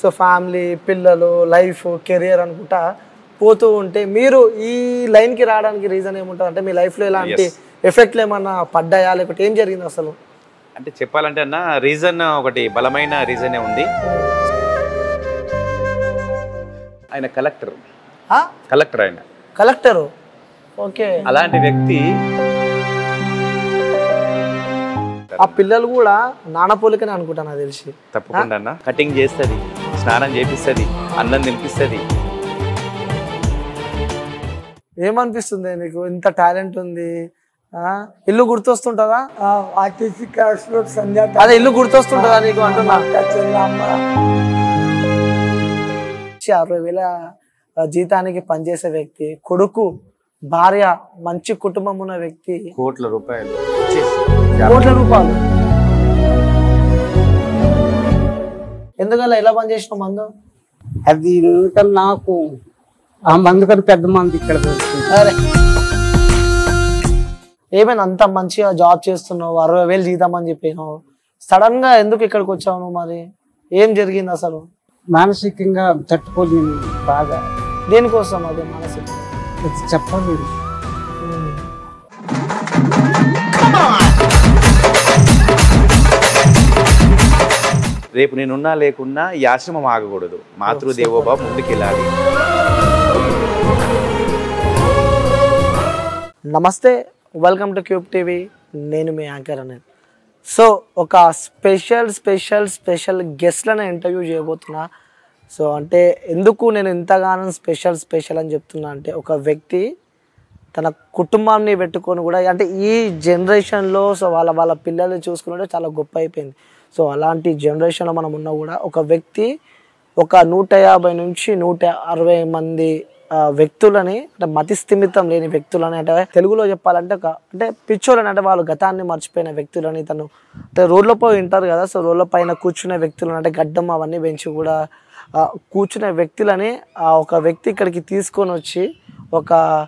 So family పిల్లలు life career అనుకుంటా పోతూ ఉంటే మీరు ఈ లైన్కి రావడానికి రీజన్ ఏముంటుంది అంటే మీ లైఫ్లో ఎలాంటి ఎఫెక్ట్లు ఏమన్నా పడ్డాయా లేకపోతే ఏం జరిగింది అసలు అంటే చెప్పాలంటే అన్న రీజన్ ఒకటి బలమైన రీజనే ఉంది ఆయన కలెక్టర్ కలెక్టర్ ఆయన కలెక్టరు ఓకే అలాంటి వ్యక్తి ఆ పిల్లలు కూడా నానపోలికనే అనుకుంటా నాకు తెలిసి తప్పకుండా అన్న కటింగ్ చేస్తుంది స్నానం చేపిస్తుంది అన్నం తినిపిస్తుంది ఏమనిపిస్తుంది నీకు ఇంత టాలెంట్ ఉంది ఆ? ఇల్లు గుర్తొస్తుంటుందా ఆర్టీసీ క్లాస్ లో సంధ్యా అదే ఇల్లు గుర్తొస్తుంటుందా నీకు అంటున్నా చెల్లమ్మ వచ్చి అరవై వేల ఆ, జీతానికి పనిచేసే వ్యక్తి కొడుకు భార్య మంచి కుటుంబం ఉన్న వ్యక్తి కోట్ల రూపాయలు కోట్ల రూపాయలు ఎందుకలా ఎలా పనిచేసిన మందు అది ఇంకా నాకు ఆ మందు కన్నా పెద్ద మంది ఇక్కడ దొరుకుతుంది. అరే ఏమైనా అంత మంచిగా జాబ్ చేస్తున్నావు అరవై వేలు జీతం అని చెప్పినావు సడన్ గా ఎందుకు ఇక్కడికి వచ్చావు నువ్వు మరి ఏం జరిగింది అసలు మానసికంగా తట్టుకోలేను బాగా దేనికోసం అది మనసు అది చెప్పలేదు రేపు నేనున్నా లేకున్నా ఈ ఆశ్రమం ఆగకూడదు మాతృదేవోభావ ముందుకెళ్ళాలి నమస్తే వెల్కమ్ టు క్యూబ్ టీవీ నేను మీ యాంకర్ అనేది సో ఒక స్పెషల్ స్పెషల్ స్పెషల్ గెస్ట్లను ఇంటర్వ్యూ చేయబోతున్నా సో అంటే ఎందుకు నేను ఇంతగానో స్పెషల్ స్పెషల్ అని చెప్తున్నా అంటే ఒక వ్యక్తి తన కుటుంబాన్ని పెట్టుకొని కూడా అంటే ఈ జనరేషన్లో సో వాళ్ళ వాళ్ళ పిల్లల్ని చూసుకుంటే చాలా గొప్ప అయిపోయింది సో అలాంటి జనరేషన్లో మనం ఉన్నా కూడా ఒక వ్యక్తి ఒక నూట యాభై నుంచి నూట అరవై మంది ఆ, వ్యక్తులని అంటే మతి స్థిమితం లేని వ్యక్తులని అంటే తెలుగులో చెప్పాలంటే ఒక అంటే పిచ్చోలని అంటే వాళ్ళు గతాన్ని మర్చిపోయిన వ్యక్తులని తను అంటే రోడ్ల పోయి ఉంటారు కదా సో రోడ్ల పైన కూర్చునే వ్యక్తులను అంటే గడ్డం అవన్నీ పెంచి కూడా ఆ, కూర్చునే వ్యక్తులని ఆ ఒక వ్యక్తి ఇక్కడికి తీసుకొని వచ్చి ఒక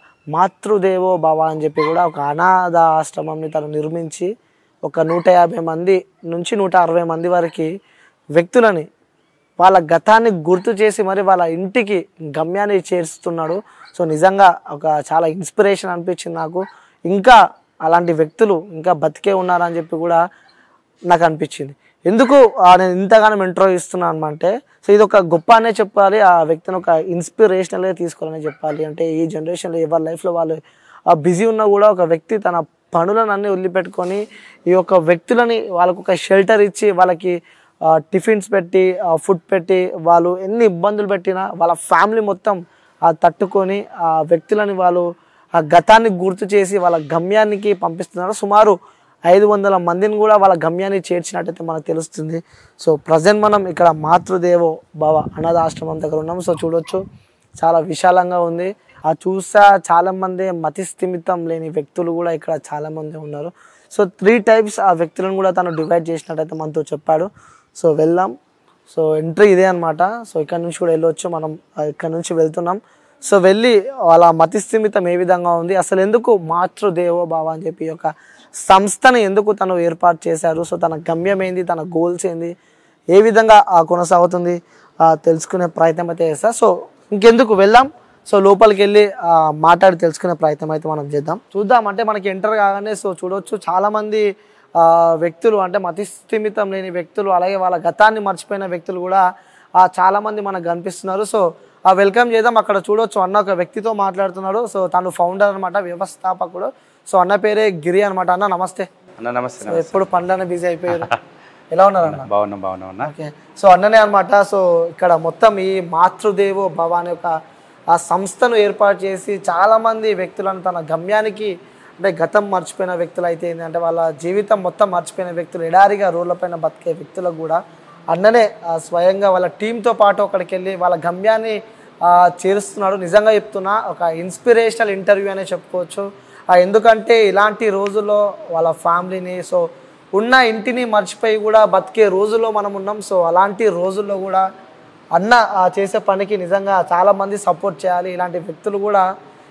మాతృదేవో భవ అని చెప్పి కూడా ఒక అనాథ ఆశ్రమంని తను నిర్మించి ఒక నూట యాభై మంది నుంచి నూట అరవై మంది వరకు వ్యక్తులని వాళ్ళ గతాన్ని గుర్తు చేసి మరి వాళ్ళ ఇంటికి గమ్యాన్ని చేరుస్తున్నాడు సో నిజంగా ఒక చాలా ఇన్స్పిరేషన్ అనిపించింది నాకు ఇంకా అలాంటి వ్యక్తులు ఇంకా బతికే ఉన్నారని చెప్పి కూడా నాకు అనిపించింది ఎందుకు ఆ, నేను ఇంతగానో ఇంట్రో ఇస్తున్నాను అంటే సో ఇది ఒక గొప్ప అనే చెప్పాలి ఆ వ్యక్తిని ఒక ఇన్స్పిరేషనల్గా తీసుకోవాలని చెప్పాలి అంటే ఈ జనరేషన్లో ఎవరి లైఫ్లో వాళ్ళు బిజీ ఉన్నా కూడా ఒక వ్యక్తి తన పనులను అన్ని వదిలిపెట్టుకొని ఈ యొక్క వ్యక్తులని వాళ్ళకు ఒక షెల్టర్ ఇచ్చి వాళ్ళకి ఆ, టిఫిన్స్ పెట్టి ఫుడ్ పెట్టి వాళ్ళు ఎన్ని ఇబ్బందులు పెట్టినా వాళ్ళ ఫ్యామిలీ మొత్తం ఆ తట్టుకొని ఆ వ్యక్తులని వాళ్ళు ఆ గతాన్ని గుర్తు చేసి వాళ్ళ గమ్యానికి పంపిస్తున్నారు సుమారు ఐదు వందల మందిని కూడా వాళ్ళ గమ్యాన్ని చేర్చినట్టయితే మనకు తెలుస్తుంది సో ప్రజెంట్ మనం ఇక్కడ మాతృదేవో భవ అనాథాశ్రమం దగ్గర ఉన్నాం సో చూడొచ్చు చాలా విశాలంగా ఉంది ఆ చూసా చాలా మంది మతి స్థిమితం లేని వ్యక్తులు కూడా ఇక్కడ చాలా మంది ఉన్నారు సో త్రీ టైప్స్ ఆ వ్యక్తులను కూడా తను డివైడ్ చేసినట్టయితే మనతో చెప్పాడు సో వెళ్దాం సో ఎంట్రీ ఇదే అన్నమాట సో ఇక్కడ నుంచి కూడా వెళ్ళొచ్చు మనం ఆ, ఇక్కడ నుంచి వెళ్తున్నాం సో వెళ్ళి వాళ్ళ మతి స్థిమితం ఏ విధంగా ఉంది అసలు ఎందుకు మాతృదేవో భావ అని చెప్పి ఈ యొక్క సంస్థని ఎందుకు తను ఏర్పాటు చేశారు సో తన గమ్యం ఏంది తన గోల్స్ ఏంది ఏ విధంగా ఆ కొనసాగుతుంది ఆ, తెలుసుకునే ప్రయత్నం అయితే చేస్తా సో ఇంకెందుకు వెళ్దాం సో లోపలికి వెళ్ళి ఆ, మాట్లాడి తెలుసుకునే ప్రయత్నం అయితే మనం చేద్దాం చూద్దాం అంటే మనకి ఎంటర్ కాగానే సో చూడొచ్చు చాలా మంది ఆ, వ్యక్తులు అంటే మతిస్థిమితం లేని వ్యక్తులు అలాగే వాళ్ళ గతాన్ని మర్చిపోయిన వ్యక్తులు కూడా ఆ, చాలా మంది మనకు కనిపిస్తున్నారు సో ఆ వెల్కమ్ చేద్దాం అక్కడ చూడొచ్చు అన్న ఒక వ్యక్తితో మాట్లాడుతున్నాడు సో తను ఫౌండర్ అనమాట వ్యవస్థాపకుడు సో అన్న పేరే గిరి అనమాట అన్న నమస్తే అన్న నమస్తే సో నమస్తే ఎప్పుడు పనులనే బిజీ అయిపోయారు ఎలా ఉన్నారు అన్న బాగున్నా బాగున్నా అన్న ఓకే సో అన్ననే అనమాట సో ఇక్కడ మొత్తం ఈ మాతృదేవో భవ అనే ఒక ఆ సంస్థను ఏర్పాటు చేసి చాలా మంది వ్యక్తులను తన గమ్యానికి అంటే గతం మర్చిపోయిన వ్యక్తులు అయితే ఏంటంటే వాళ్ళ జీవితం మొత్తం మర్చిపోయిన వ్యక్తులు ఎడారిగా రోడ్లపైన బతికే వ్యక్తులకు కూడా అన్ననే ఆ, స్వయంగా వాళ్ళ టీంతో పాటు అక్కడికి వెళ్ళి వాళ్ళ గమ్యాన్ని ఆ, చేరుస్తున్నాడు నిజంగా చెప్తున్నా ఒక ఇన్స్పిరేషనల్ ఇంటర్వ్యూ అనే చెప్పుకోవచ్చు ఆ, ఎందుకంటే ఇలాంటి రోజుల్లో వాళ్ళ ఫ్యామిలీని సో ఉన్న ఇంటిని మర్చిపోయి కూడా బతికే రోజుల్లో మనం ఉన్నాం సో అలాంటి రోజుల్లో కూడా అన్న ఆ చేసే పనికి నిజంగా చాలా మంది సపోర్ట్ చేయాలి ఇలాంటి వ్యక్తులు కూడా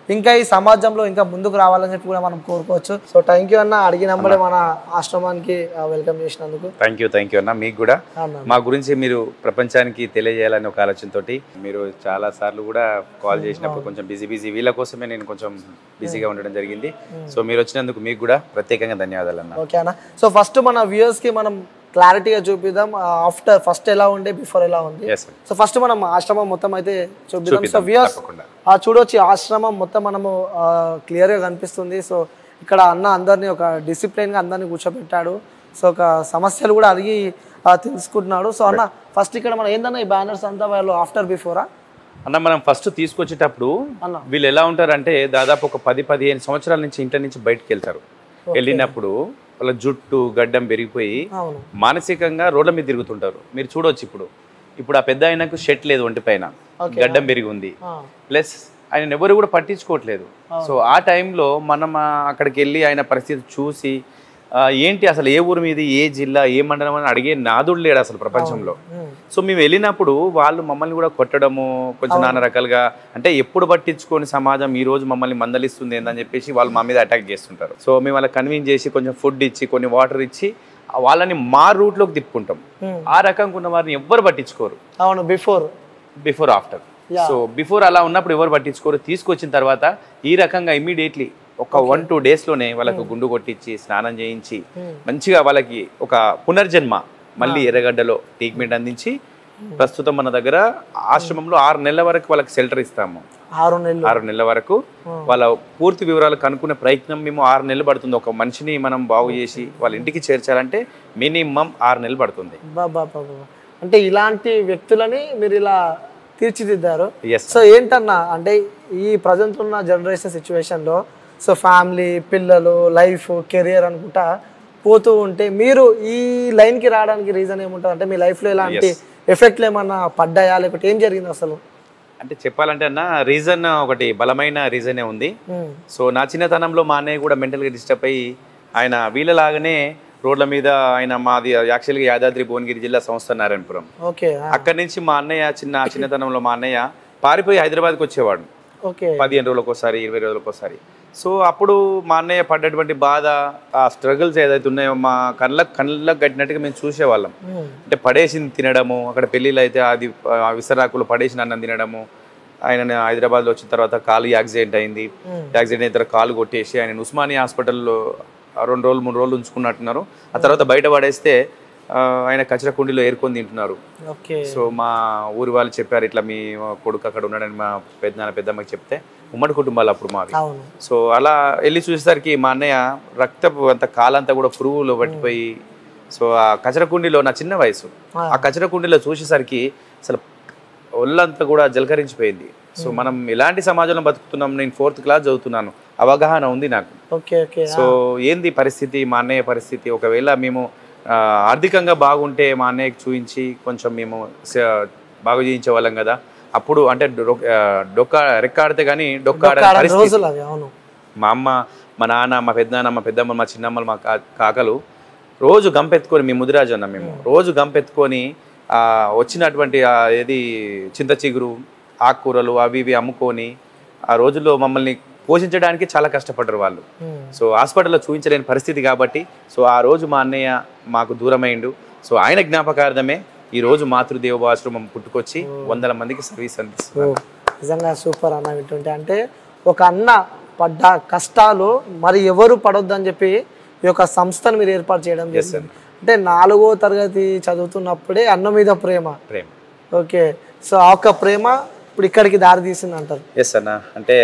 ఇంకా ఈ సమాజంలో ఇంకా ముందుకు రావాలని చెప్పి కూడా మనం కోరుకోవచ్చు సో థ్యాంక్ యూ అన్న అడిగినప్పుడే మన ఆశ్రమానికి వెల్కమ్ చేసినందుకు థ్యాంక్ యూ థ్యాంక్ యూ అన్న మీకు కూడా అన్న మా గురించి మీరు ప్రపంచానికి తెలియజేయాలని ఒక ఆలోచనతోటి మీరు చాలా సార్లు కూడా కాల్ చేసినప్పుడు కొంచెం బిజీ బిజీ వీళ్ళ కోసమే నేను కొంచెం బిజీగా ఉండడం జరిగింది సో మీరు వచ్చినందుకు మీకు కూడా ప్రత్యేకంగా ధన్యవాదాలు అన్న ఓకే అన్న సో ఫస్ట్ మన వ్యూయర్స్ కి మనం క్లారిటీగా చూపిద్దాం ఆఫ్టర్ ఫస్ట్ ఎలా ఉండే బిఫోర్ ఎలా ఉంది ఎస్ సో ఫస్ట్ మనం ఆశ్రమం మొత్తం అయితే చూపిద్దాం సో చూపిద్దాం, వ్యూయర్స్ తప్పకుండా. ఆ చూడొచ్చు ఈ ఆశ్రమం మొత్తం మనము క్లియర్ గా కనిపిస్తుంది సో ఇక్కడ అన్న అందరినీ ఒక డిసిప్లిన్ గా అందరినీ కూర్చోబెట్టాడు సో ఒక సమస్యలు కూడా అడిగి ఆ, తెలుసుకుంటున్నాడు సో అన్న ఫస్ట్ ఇక్కడ మనం ఏందన్న ఈ బ్యానర్స్ అంతా వాళ్ళు ఆఫ్టర్ బిఫోరా అన్న మనం ఫస్ట్ తీసుకొచ్చేటప్పుడు అన్న. వీళ్ళు ఎలా ఉంటారంటే దాదాపు ఒక పది పదిహేను సంవత్సరాల నుంచి ఇంటి నుంచి బయటకు వెళ్తారు వెళ్ళినప్పుడు వాళ్ళ జుట్టు గడ్డం పెరిగిపోయి అవును మానసికంగా రోడ్ల మీద తిరుగుతుంటారు మీరు చూడొచ్చు ఇప్పుడు ఇప్పుడు ఆ పెద్ద ఆయనకు షర్ట్ లేదు ఒంటి పైన గడ్డం పెరిగి ఉంది ఆ, ప్లస్ ఆయన ఎవరు కూడా పట్టించుకోవట్లేదు సో ఆ టైంలో మనం ఆ అక్కడికి వెళ్ళి ఆయన పరిస్థితి చూసి ఆ, ఏంటి అసలు ఏ ఊరు మీది ఏ జిల్లా ఏ మండలం అని అడిగే నాదుడు లేడు అసలు ప్రపంచంలో ఉమ్, సో మేము వెళ్ళినప్పుడు వాళ్ళు మమ్మల్ని కూడా కొట్టడము కొంచెం నానా రకాలుగా అంటే ఎప్పుడు పట్టించుకొని సమాజం ఈ రోజు మమ్మల్ని మందలిస్తుంది ఏందని చెప్పేసి వాళ్ళు మా మీద అటాక్ చేస్తుంటారు సో మేము వాళ్ళకి కన్విన్స్ చేసి కొంచెం ఫుడ్ ఇచ్చి కొన్ని వాటర్ ఇచ్చి ఆ వాళ్ళని మా రూట్లోకి తిప్పుకుంటాం Hmm. ఆ రకంగా ఉన్న వారిని ఎవ్వరు పట్టించుకోరు అవును before before after so before అలా ఉన్నప్పుడు ఎవరు పట్టించుకోరు తీసుకొచ్చిన తర్వాత ఈ రకంగా ఇమీడియట్లీ ఒక వన్ టూ డేస్లోనే వాళ్ళకు గుండు కొట్టించి స్నానం చేయించి మంచిగా వాళ్ళకి ఒక పునర్జన్మ మళ్ళీ ఎర్రగడ్డలో ట్రీట్మెంట్ అందించి ప్రస్తుతం మన దగ్గర ఆశ్రమంలో ఆరు నెలల వరకు వాళ్ళకి షెల్టర్ ఇస్తాము ఆరు నెలలు ఆరు నెలల వరకు వాళ్ళ పూర్తి వివరాలు కనుక్కునే ప్రయత్నం మేము ఆరు నెలలు పడుతుంది ఒక మనిషిని మనం బాగు చేసి వాళ్ళ ఇంటికి చేర్చాలంటే మినిమం ఆరు నెలలు పడుతుంది బాబా బాబా అంటే ఇలాంటి వ్యక్తులని మీరు ఇలా తీర్చిదిద్దారు ఎస్ సో ఏంటన్నా అంటే ఈ ప్రజెంట్ ఉన్న జనరేషన్ సిచ్యువేషన్లో సో ఫ్యామిలీ పిల్లలు లైఫ్ కెరియర్ అనుకుంటా పోతూ ఉంటే మీరు ఈ లైన్కి రావడానికి రీజన్ ఏముంటుంది అంటే మీ లైఫ్లో ఎలాంటి ఎఫెక్ట్లు ఏమన్నా పడ్డాయా లేకపోతే ఏం జరిగింది అసలు అంటే చెప్పాలంటే అన్న రీజన్ ఒకటి బలమైన రీజనే ఉంది ఉమ్, సో నా చిన్నతనంలో మా అన్నయ్య కూడా మెంటల్గా డిస్టర్బ్ అయ్యి ఆయన వీళ్ళలాగానే రోడ్ల మీద ఆయన మాది యాక్చువల్గా యాదాద్రి భువనగిరి జిల్లా సంస్థ నారాయణపురం ఓకే ఆ, అక్కడి నుంచి మా అన్నయ్య చిన్న చిన్నతనంలో మా అన్నయ్య పారిపోయి హైదరాబాద్కి వచ్చేవాడు ఓకే పదిహేను రోజులకు ఒకసారి ఇరవై రోజులకు ఒకసారి సో అప్పుడు మా అన్నయ్య పడ్డటువంటి బాధ ఆ స్ట్రగుల్స్ ఏదైతే ఉన్నాయో మా కళ్ళకు కళ్ళకు కట్టినట్టుగా మేము చూసేవాళ్ళం ఉమ్, అంటే పడేసింది తినడము అక్కడ పెళ్ళిళ్ళు అయితే అది ఆ విసరాకులు పడేసిన అన్నం తినడము ఆయన హైదరాబాద్లో వచ్చిన తర్వాత కాలు యాక్సిడెంట్ అయింది Hmm. యాక్సిడెంట్ అయిన తర్వాత కాలు కొట్టేసి ఆయన ఉస్మానియా హాస్పిటల్లో రెండు రోజులు మూడు రోజులు ఉంచుకున్నట్టున్నారు ఆ తర్వాత బయట పడేస్తే ఆ, ఆయన కచర కుండీలో ఏరుకొని తింటున్నారు ఓకే సో మా ఊరి వాళ్ళు చెప్పారు ఇట్లా మీ కొడుకు అక్కడ ఉన్నాడని మా పెద్దనాన్న పెద్దమ్మకి చెప్తే ఉమ్మడి కుటుంబాలు అప్పుడు మావి అవును సో అలా వెళ్ళి చూసేసరికి మా అన్నయ్య రక్తపు అంత కాలంతా కూడా పురుగులు పట్టిపోయి సో ఆ కచర కుండీలో నా చిన్న వయసు ఆ. ఆ కచర కుండీలో చూసేసరికి అసలు ఒళ్ళంతా కూడా జలకరించిపోయింది సో మనం ఎలాంటి సమాజంలో బతుకుతున్నాం నేను ఫోర్త్ క్లాస్ చదువుతున్నాను అవగాహన ఉంది నాకు ఓకే ఓకే సో ఏంది పరిస్థితి మా అన్నయ్య పరిస్థితి ఒకవేళ మేము ఆ, ఆర్థికంగా బాగుంటే మా అన్నయ్యకి చూపించి కొంచెం మేము స- బాగు చేయించే వాళ్ళం కదా అప్పుడు అంటే డొ- ఆ, డొక్క రెక్కాడితే కానీ డొక్క ఆడని ఒక్క పరిస్థితి రోజులు అవి అవును మా అమ్మ మా నాన్న మా పెద్దనాన్న మా పెద్దమ్మ మా చిన్నమ్మలు మా కా- కాకలు రోజు గంపెత్తుకొని మీ ముదిరాజు అన్న మేము రోజు గంపెత్తుకొని ఆ, వచ్చినటువంటి ఆ ఏది చింత చిగురు ఆకుకూరలు అవి ఇవి అమ్ముకొని ఆ రోజుల్లో మమ్మల్ని పోషించడానికి చాలా కష్టపడ్డారు వాళ్ళు ఉమ్, సో హాస్పిటల్లో చూపించలేని పరిస్థితి కాబట్టి సో ఆ రోజు మా అన్నయ్య మాకు దూరమైండు సో ఆయన జ్ఞాపకార్థమే ఈ రోజు మాతృదేవోభాశ్రమం పుట్టుకొచ్చి వందల మందికి సర్వీస్ అందిస్తుంది ఓ, నిజంగా సూపర్ అన్న వింటుంటే అంటే ఒక అన్న పడ్డ కష్టాలు మరి ఎవరు పడొద్దని చెప్పి ఈ యొక్క సంస్థను మీరు ఏర్పాటు చేయడం జరిగింది అంటే నాలుగో తరగతి చదువుతున్నప్పుడే అన్న మీద ప్రేమ ప్రేమ ఓకే సో ఆ ఒక్క ప్రేమ ఇప్పుడు ఇక్కడికి దారి తీసింది అంటారు ఎస్ అన్న అంటే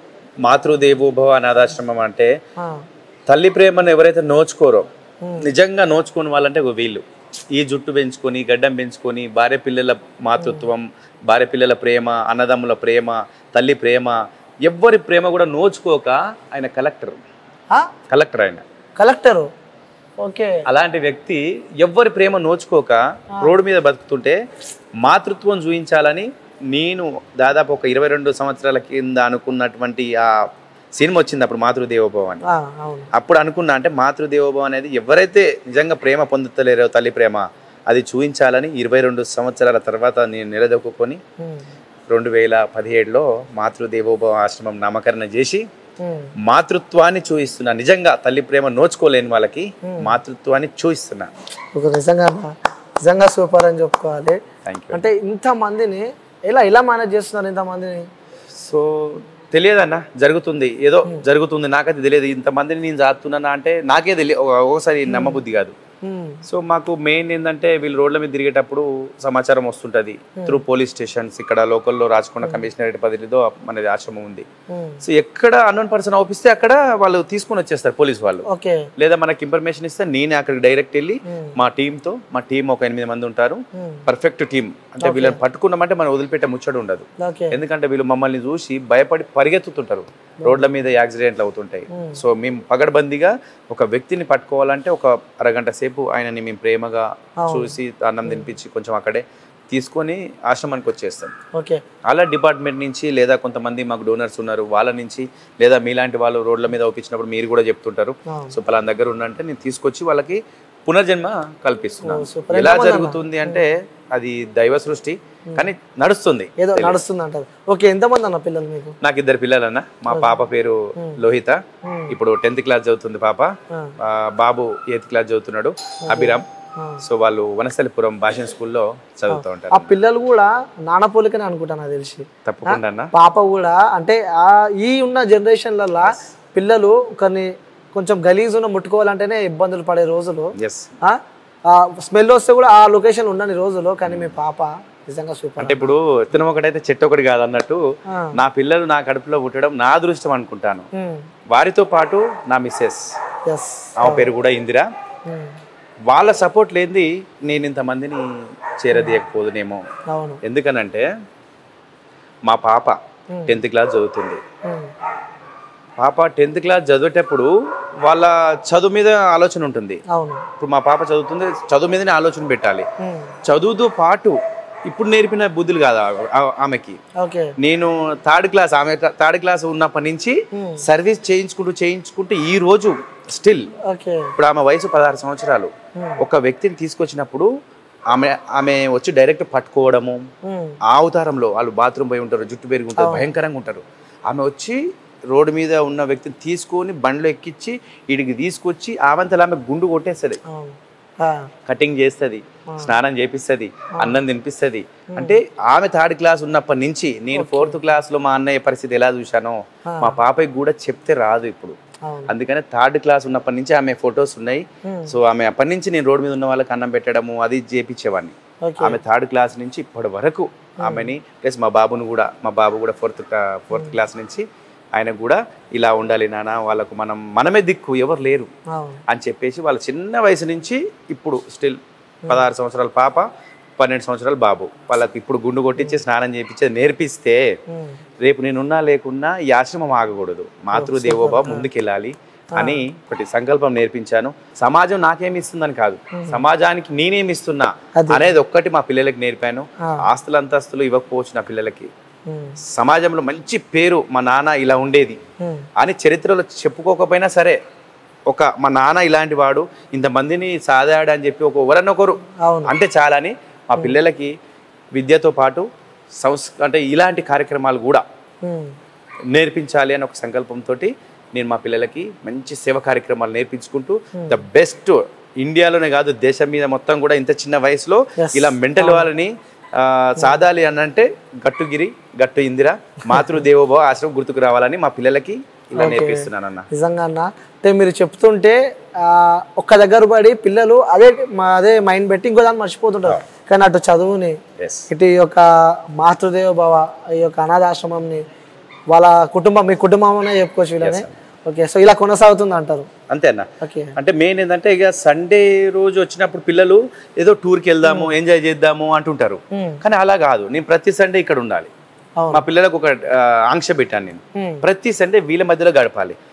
మాతృదేవోభవ అనాథాశ్రమం అంటే ఆ, తల్లి ప్రేమను ఎవరైతే నోచుకోరో నిజంగా నోచుకోని వాళ్ళంటే ఇగో వీళ్ళు ఈ జుట్టు పెంచుకొని గడ్డం పెంచుకొని భార్య పిల్లల మాతృత్వం భార్య పిల్లల ప్రేమ అన్నదమ్ముల ప్రేమ తల్లి ప్రేమ ఎవ్వరి ప్రేమ కూడా నోచుకోక ఆయన కలెక్టర్ ఆ? కలెక్టర్ ఆయన కలెక్టరు ఓకే అలాంటి వ్యక్తి ఎవ్వరి ప్రేమ నోచుకోక రోడ్డు మీద బతుకుతుంటే మాతృత్వం చూపించాలని నేను దాదాపు ఒక ఇరవై రెండు సంవత్సరాల కింద అనుకున్నటువంటి ఆ సినిమా వచ్చింది అప్పుడు మాతృదేవోభవ అని ఆ, అవును అప్పుడు అనుకున్నా అంటే మాతృదేవోభవ అనేది ఎవరైతే నిజంగా ప్రేమ పొందుతలేరో తల్లి ప్రేమ అది చూపించాలని ఇరవై రెండు సంవత్సరాల తర్వాత నేను నిలదొక్కుని ఉమ్, రెండు వేల పదిహేడులో మాతృదేవోభవ ఆశ్రమం నామకరణ చేసి ఉమ్, మాతృత్వాన్ని చూయిస్తున్నా నిజంగా తల్లి ప్రేమ నోచుకోలేని వాళ్ళకి మాతృత్వాన్ని చూయిస్తున్నా ఒక నిజంగా నిజంగా సూపర్ అని చెప్పుకోవాలి థ్యాంక్ యూ అంటే ఇంత మందిని ఎలా ఎలా మేనేజ్ చేస్తున్నారు ఇంత మందిని సో తెలియదన్న జరుగుతుంది ఏదో జరుగుతుంది నాకైతే తెలియదు ఇంతమందిని నేను చాతున్నానా అంటే నాకే తెలియదు ఒకసారి నమ్మబుద్ధి కాదు ఉమ్, సో మాకు మెయిన్ ఏంటంటే వీళ్ళు రోడ్ల మీద తిరిగేటప్పుడు సమాచారం వస్తుంటుంది త్రూ పోలీస్ స్టేషన్స్ ఇక్కడ లోకల్లో రాచకొండ కమిషనరేట్ పరిధిలో మనది ఆశ్రమం ఉంది ఉమ్, సో ఎక్కడ అన్నోన్ పర్సన్ అవుపిస్తే అక్కడ వాళ్ళు తీసుకొని వచ్చేస్తారు పోలీస్ వాళ్ళు ఓకే లేదా మనకి ఇన్ఫర్మేషన్ ఇస్తే నేనే అక్కడికి డైరెక్ట్ వెళ్ళి Hmm. మా టీంతో మా టీం ఒక ఎనిమిది మంది ఉంటారు ఉమ్, పర్ఫెక్ట్ టీం అంటే వీళ్ళని పట్టుకున్నామంటే మనం వదిలిపెట్టే ముచ్చడు ఉండదు ఓకే ఎందుకంటే వీళ్ళు మమ్మల్ని చూసి భయపడి పరిగెత్తుతుంటారు రోడ్ల మీద యాక్సిడెంట్లు అవుతుంటాయి సో మేము పగడబందీగా ఒక వ్యక్తిని పట్టుకోవాలంటే ఒక అరగంట సేపు ఆయనని మేము ప్రేమగా చూసి అన్నం తినిపించి కొంచెం అక్కడే తీసుకొని ఆశ్రమానికి వచ్చేస్తాం ఓకే అలా డిపార్ట్మెంట్ నుంచి లేదా కొంతమంది మాకు డోనర్స్ ఉన్నారు వాళ్ళ నుంచి లేదా మీలాంటి వాళ్ళు రోడ్ల మీద ఒప్పించినప్పుడు మీరు కూడా చెప్తుంటారు అవును. సో పలానా దగ్గర ఉన్నంటే నేను తీసుకొచ్చి వాళ్ళకి పునర్జన్మ కల్పిస్తున్నాను ఓ, super. ఎలా ఎంతమంది జరుగుతుంది అంటే అది దైవ సృష్టి కానీ నడుస్తుంది ఏదో నడుస్తుంది అంటారు ఓకే ఎంతమంది అన్న పిల్లలు మీకు నాకు ఇద్దరు పిల్లలన్న మా పాప పేరు లోహిత ఇప్పుడు టెన్త్ క్లాస్ చదువుతుంది పాప ఆ, బాబు ఎయిత్ క్లాస్ చదువుతున్నాడు అభిరామ్ సో వాళ్ళు వనస్థలిపురం భాషణ స్కూల్లో చదువుతూ ఆ ఉంటారు పిల్లలు కూడా నాన్న పోలికనే అనుకుంటాను నాకు తెలిసి తప్పకుండా అన్న పాప కూడా అంటే ఆ ఈ ఉన్న జనరేషన్లలో పిల్లలు కొన్ని కొంచెం గలీజ్ ఉన్న ముట్టుకోవాలంటేనే ఇబ్బందులు పడే రోజులు ఎస్ స్మెల్ వస్తే కూడా ఆ లొకేషన్ ఉండని రోజులు కానీ మీ పాప నిజంగా సూపర్ అంటే ఇప్పుడు విత్తనం ఒకటైతే చెట్టు ఒకటి కాదు అన్నట్టు నా పిల్లలు నా కడుపులో పుట్టడం నా అదృష్టం అనుకుంటాను వారితో పాటు నా మిస్సెస్ ఎస్ ఆమె పేరు కూడా ఇందిరా వాళ్ళ సపోర్ట్ లేనిది నేను ఇంతమందిని చేరదీయకపోదునేమో అవును ఎందుకనంటే మా పాప టెన్త్ క్లాస్ చదువుతుంది ఉమ్, పాప టెన్త్ క్లాస్ చదివేటప్పుడు వాళ్ళ చదువు మీద ఆలోచన ఉంటుంది అవును ఇప్పుడు మా పాప చదువుతుంది చదువు మీదనే ఆలోచన పెట్టాలి ఉమ్, చదువుతో పాటు ఇప్పుడు నేర్పిన బుద్ధులు కాదు ఆ- ఆ- ఆమెకి ఓకే నేను థర్డ్ క్లాస్ ఆమె థర్డ్ క్లాస్ ఉన్నప్పటి నుంచి Hmm. సర్వీస్ చేయించుకుంటూ చేయించుకుంటూ ఈ రోజు స్టిల్ ఓకే ఇప్పుడు ఆమె వయసు పదహారు సంవత్సరాలు Hmm. ఒక వ్యక్తిని తీసుకొచ్చినప్పుడు ఆమె ఆమె వచ్చి డైరెక్ట్ పట్టుకోవడము ఉమ్, ఆ అవతారంలో వాళ్ళు బాత్రూమ్ పోయి ఉంటారు జుట్టు పెరిగి ఉంటారు భయంకరంగా ఉంటారు ఆమె వచ్చి రోడ్డు మీద ఉన్న వ్యక్తిని తీసుకొని బండ్లో ఎక్కించి వీడికి తీసుకొచ్చి ఆమెంతలో ఆమె గుండు కొట్టేస్తుంది అవును ఆ, కటింగ్ చేస్తుంది స్నానం చేపిస్తుంది అన్నం తినిపిస్తుంది అంటే ఆమె థర్డ్ క్లాస్ ఉన్నప్పటి నుంచి నేను ఫోర్త్ క్లాస్ లో మా అన్నయ్య పరిస్థితి ఎలా చూశానో మా పాపకి కూడా చెప్తే రాదు ఇప్పుడు అవును అందుకనే థర్డ్ క్లాస్ ఉన్నప్పటి నుంచి ఆమె ఫొటోస్ ఉన్నాయి సో ఆమె అప్పటి నుంచి నేను రోడ్డు మీద ఉన్న వాళ్ళకి అన్నం పెట్టడము అది చేపించేవాడిని ఓకే ఆమె థర్డ్ క్లాస్ నుంచి ఇప్పటి వరకు ఆమెని ప్లస్ మా బాబును కూడా మా బాబు కూడా ఫోర్త్ ఫోర్త్ క్లాస్ నుంచి ఆయన కూడా ఇలా ఉండాలి నాన్న వాళ్ళకు మనం మనమే దిక్కు ఎవరు లేరు అవును అని చెప్పేసి వాళ్ళ చిన్న వయసు నుంచి ఇప్పుడు స్టిల్ పదహారు సంవత్సరాల పాప పన్నెండు సంవత్సరాల బాబు వాళ్ళకి ఇప్పుడు గుండు కొట్టించి స్నానం చేయించేది నేర్పిస్తే ఉమ్, రేపు నేనున్నా లేకున్నా ఈ ఆశ్రమం ఆగకూడదు మాతృదేవోభావ ముందుకెళ్ళాలి అని ఒకటి సంకల్పం నేర్పించాను సమాజం నాకేమి ఇస్తుందని కాదు సమాజానికి నేనేమి ఇస్తున్నా అనేది ఒక్కటి మా పిల్లలకి నేర్పాను ఆస్తులు అంతస్తులు ఇవ్వకపోవచ్చు నా పిల్లలకి ఉమ్, సమాజంలో మంచి పేరు మా నాన్న ఇలా ఉండేది ఉమ్, అని చరిత్రలో చెప్పుకోకపోయినా సరే ఒక మా నాన్న ఇలాంటి వాడు ఇంతమందిని సాధాడు అని చెప్పి ఒక ఒకరనొకరు అవును అంటే చాలా అని మా పిల్లలకి విద్యతో పాటు సంస్ అంటే ఇలాంటి కార్యక్రమాలు కూడా ఉమ్, నేర్పించాలి అని ఒక సంకల్పంతో నేను మా పిల్లలకి మంచి సేవ కార్యక్రమాలు నేర్పించుకుంటూ ద బెస్ట్ ఇండియాలోనే కాదు దేశం మీద మొత్తం కూడా ఇంత చిన్న వయసులో Yes. ఇలా మెంటల్ వాళ్ళని ఆ, సాధాలి అని అంటే గట్టుగిరి గట్టు ఇందిర మాతృదేవోభవ ఆశ్రమం గుర్తుకు రావాలని మా పిల్లలకి ఇలా నేర్పిస్తున్నాను అన్న నిజంగా అన్న అంటే మీరు చెప్తుంటే ఆ, ఒక్క దగ్గర పడి పిల్లలు అదే మా అదే మైండ్ పెట్టి ఇంకో దాన్ని మర్చిపోతుంటారు కానీ అటు చదువుని ఎస్ ఇటు ఈ యొక్క మాతృదేవ భవ ఈ యొక్క అనాథాశ్రమంని వాళ్ళ కుటుంబం మీ కుటుంబం అనే చెప్పుకోవచ్చు వీళ్ళని ఓకే సో ఇలా కొనసాగుతుంది అంటారు అంతే అన్న ఓకే అంటే మెయిన్ ఏంటంటే ఇక సండే రోజు వచ్చినప్పుడు పిల్లలు ఏదో టూర్కి వెళ్దాము ఎంజాయ్ చేద్దాము అంటుంటారు Hmm. కానీ అలా కాదు నేను ప్రతి సండే ఇక్కడ ఉండాలి అవును మా పిల్లలకు ఒక ఆ, ఆంక్ష పెట్టాను నేను Hmm. ప్రతి సండే వీళ్ళ మధ్యలో గడపాలి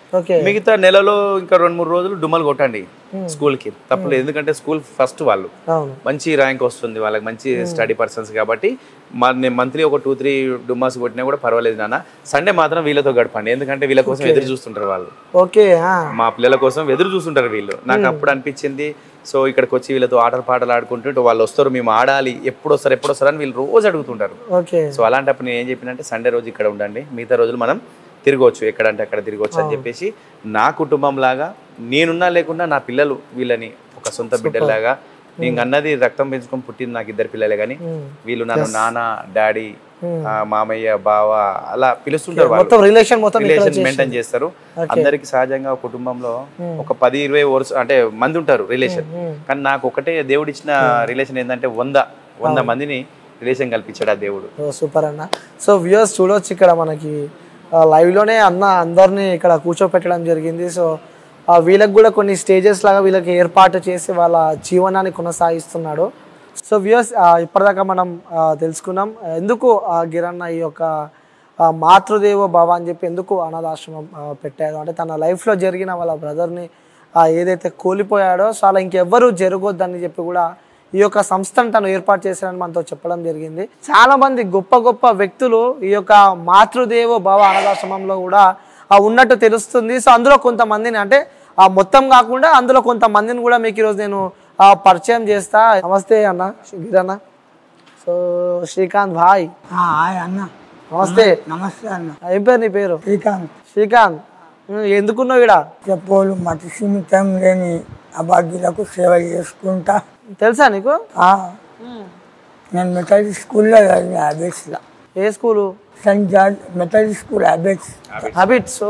ఓకే మిగతా నెలలో ఇంకా రెండు మూడు రోజులు డుమ్మలు కొట్టండి స్కూల్ కి తప్పలేదు ఎందుకంటే స్కూల్ ఫస్ట్ వాళ్ళు అవును మంచి ర్యాంక్ వస్తుంది వాళ్ళకి మంచి స్టడీ పర్సన్స్ కాబట్టి మంత్లీ ఒక టూ త్రీ డుమ్మాస్ కొట్టినా కూడా పర్వాలేదు నాన్న సండే మాత్రం వీళ్ళతో గడపండి ఎందుకంటే వీళ్ళ కోసం ఎదురు చూస్తుంటారు వాళ్ళు ఓకే ఆ. మా పిల్లల కోసం ఎదురు చూస్తుంటారు వీళ్ళు నాకు అప్పుడు అనిపించింది సో ఇక్కడికి వచ్చి వీళ్ళతో ఆటలు పాటలు ఆడుకుంటుంటే వాళ్ళు వస్తారు మేము ఆడాలి ఎప్పుడు వస్తారు ఎప్పుడు వస్తారు అని వీళ్ళు రోజు అడుగుతుంటారు ఓకే సో అలాంటప్పుడు నేను ఏం చెప్పినంటే సండే రోజు ఇక్కడ ఉండండి మిగతా రోజులు మనం తిరగవచ్చు ఎక్కడంటే అక్కడ తిరగవచ్చు అని చెప్పేసి నా కుటుంబం లాగా నేనున్నా లేకుండా నా పిల్లలు వీళ్ళని ఒక సొంత బిడ్డలాగా నేను అన్నది రక్తం పెంచుకొని పుట్టింది నాకు ఇద్దరు పిల్లలే కానీ వీళ్ళు నన్ను నాన్న డాడీ ఆ, మామయ్య బావ అలా పిలుస్తుంటారు వాళ్ళు మొత్తం రిలేషన్ మొత్తం ఇక్కడ రిలేషన్ మెయింటైన్ చేస్తారు అందరికి సహజంగా ఒక కుటుంబంలో ఒక పది ఇరవై వరుస అంటే మంది ఉంటారు రిలేషన్ కానీ నాకు ఒకటే దేవుడు ఇచ్చిన రిలేషన్ ఏంటంటే వంద వంద మందిని రిలేషన్ కల్పించాడు ఆ దేవుడు ఓ, సూపర్ అన్న సో వ్యూయర్స్ చూడొచ్చు ఇక్కడ మనకి ఆ, live లోనే అన్న అందరినీ ఇక్కడ కూర్చోపెట్టడం జరిగింది సో ఆ, వీళ్ళకి కూడా కొన్ని స్టేజెస్ లాగా వీళ్ళకి ఏర్పాటు చేసి వాళ్ళ జీవనాన్ని కొనసాగిస్తున్నాడు సో వ్యూయర్స్ ఇప్పటిదాకా మనం ఆ, తెలుసుకున్నాం ఎందుకు ఆ గిరన్న ఈ యొక్క ఆ, మాతృదేవో భవ అని చెప్పి ఎందుకు అనాథాశ్రమం ఆ, పెట్టారు అంటే తన లైఫ్లో జరిగిన వాళ్ళ బ్రదర్ని ఏదైతే కోల్పోయాడో సో అలా ఇంకెవ్వరూ జరగొద్దని చెప్పి కూడా ఈ యొక్క సంస్థను తను ఏర్పాటు చేశారని మనతో చెప్పడం జరిగింది చాలా మంది గొప్ప గొప్ప వ్యక్తులు ఈ యొక్క మాతృదేవో భవ అనాథాశ్రమంలో కూడా ఆ ఉన్నట్టు తెలుస్తుంది సో అందులో కొంతమందిని అంటే ఆ మొత్తం కాకుండా అందులో కొంతమందిని కూడా మీకు ఈరోజు నేను ఆ, పరిచయం చేస్తా నమస్తే అన్న గిరన్న సో శ్రీకాంత్ భాయ్ ఆ, హాయ్ అన్న నమస్తే నమస్తే అన్న ఏం పేరు నీ పేరు శ్రీకాంత్ శ్రీకాంత్ ఉమ్, ఎందుకున్నావు ఇక్కడ చెప్పోలు మతి సీమితం లేని అభాగ్యులకు సేవ చేసుకుంటా తెలుసా నీకు ఆ, నేను మెథడిస్ట్ స్కూల్లో చదివిన హ్యాబిట్స్లో ఏ school Saint George Methodist school habits habits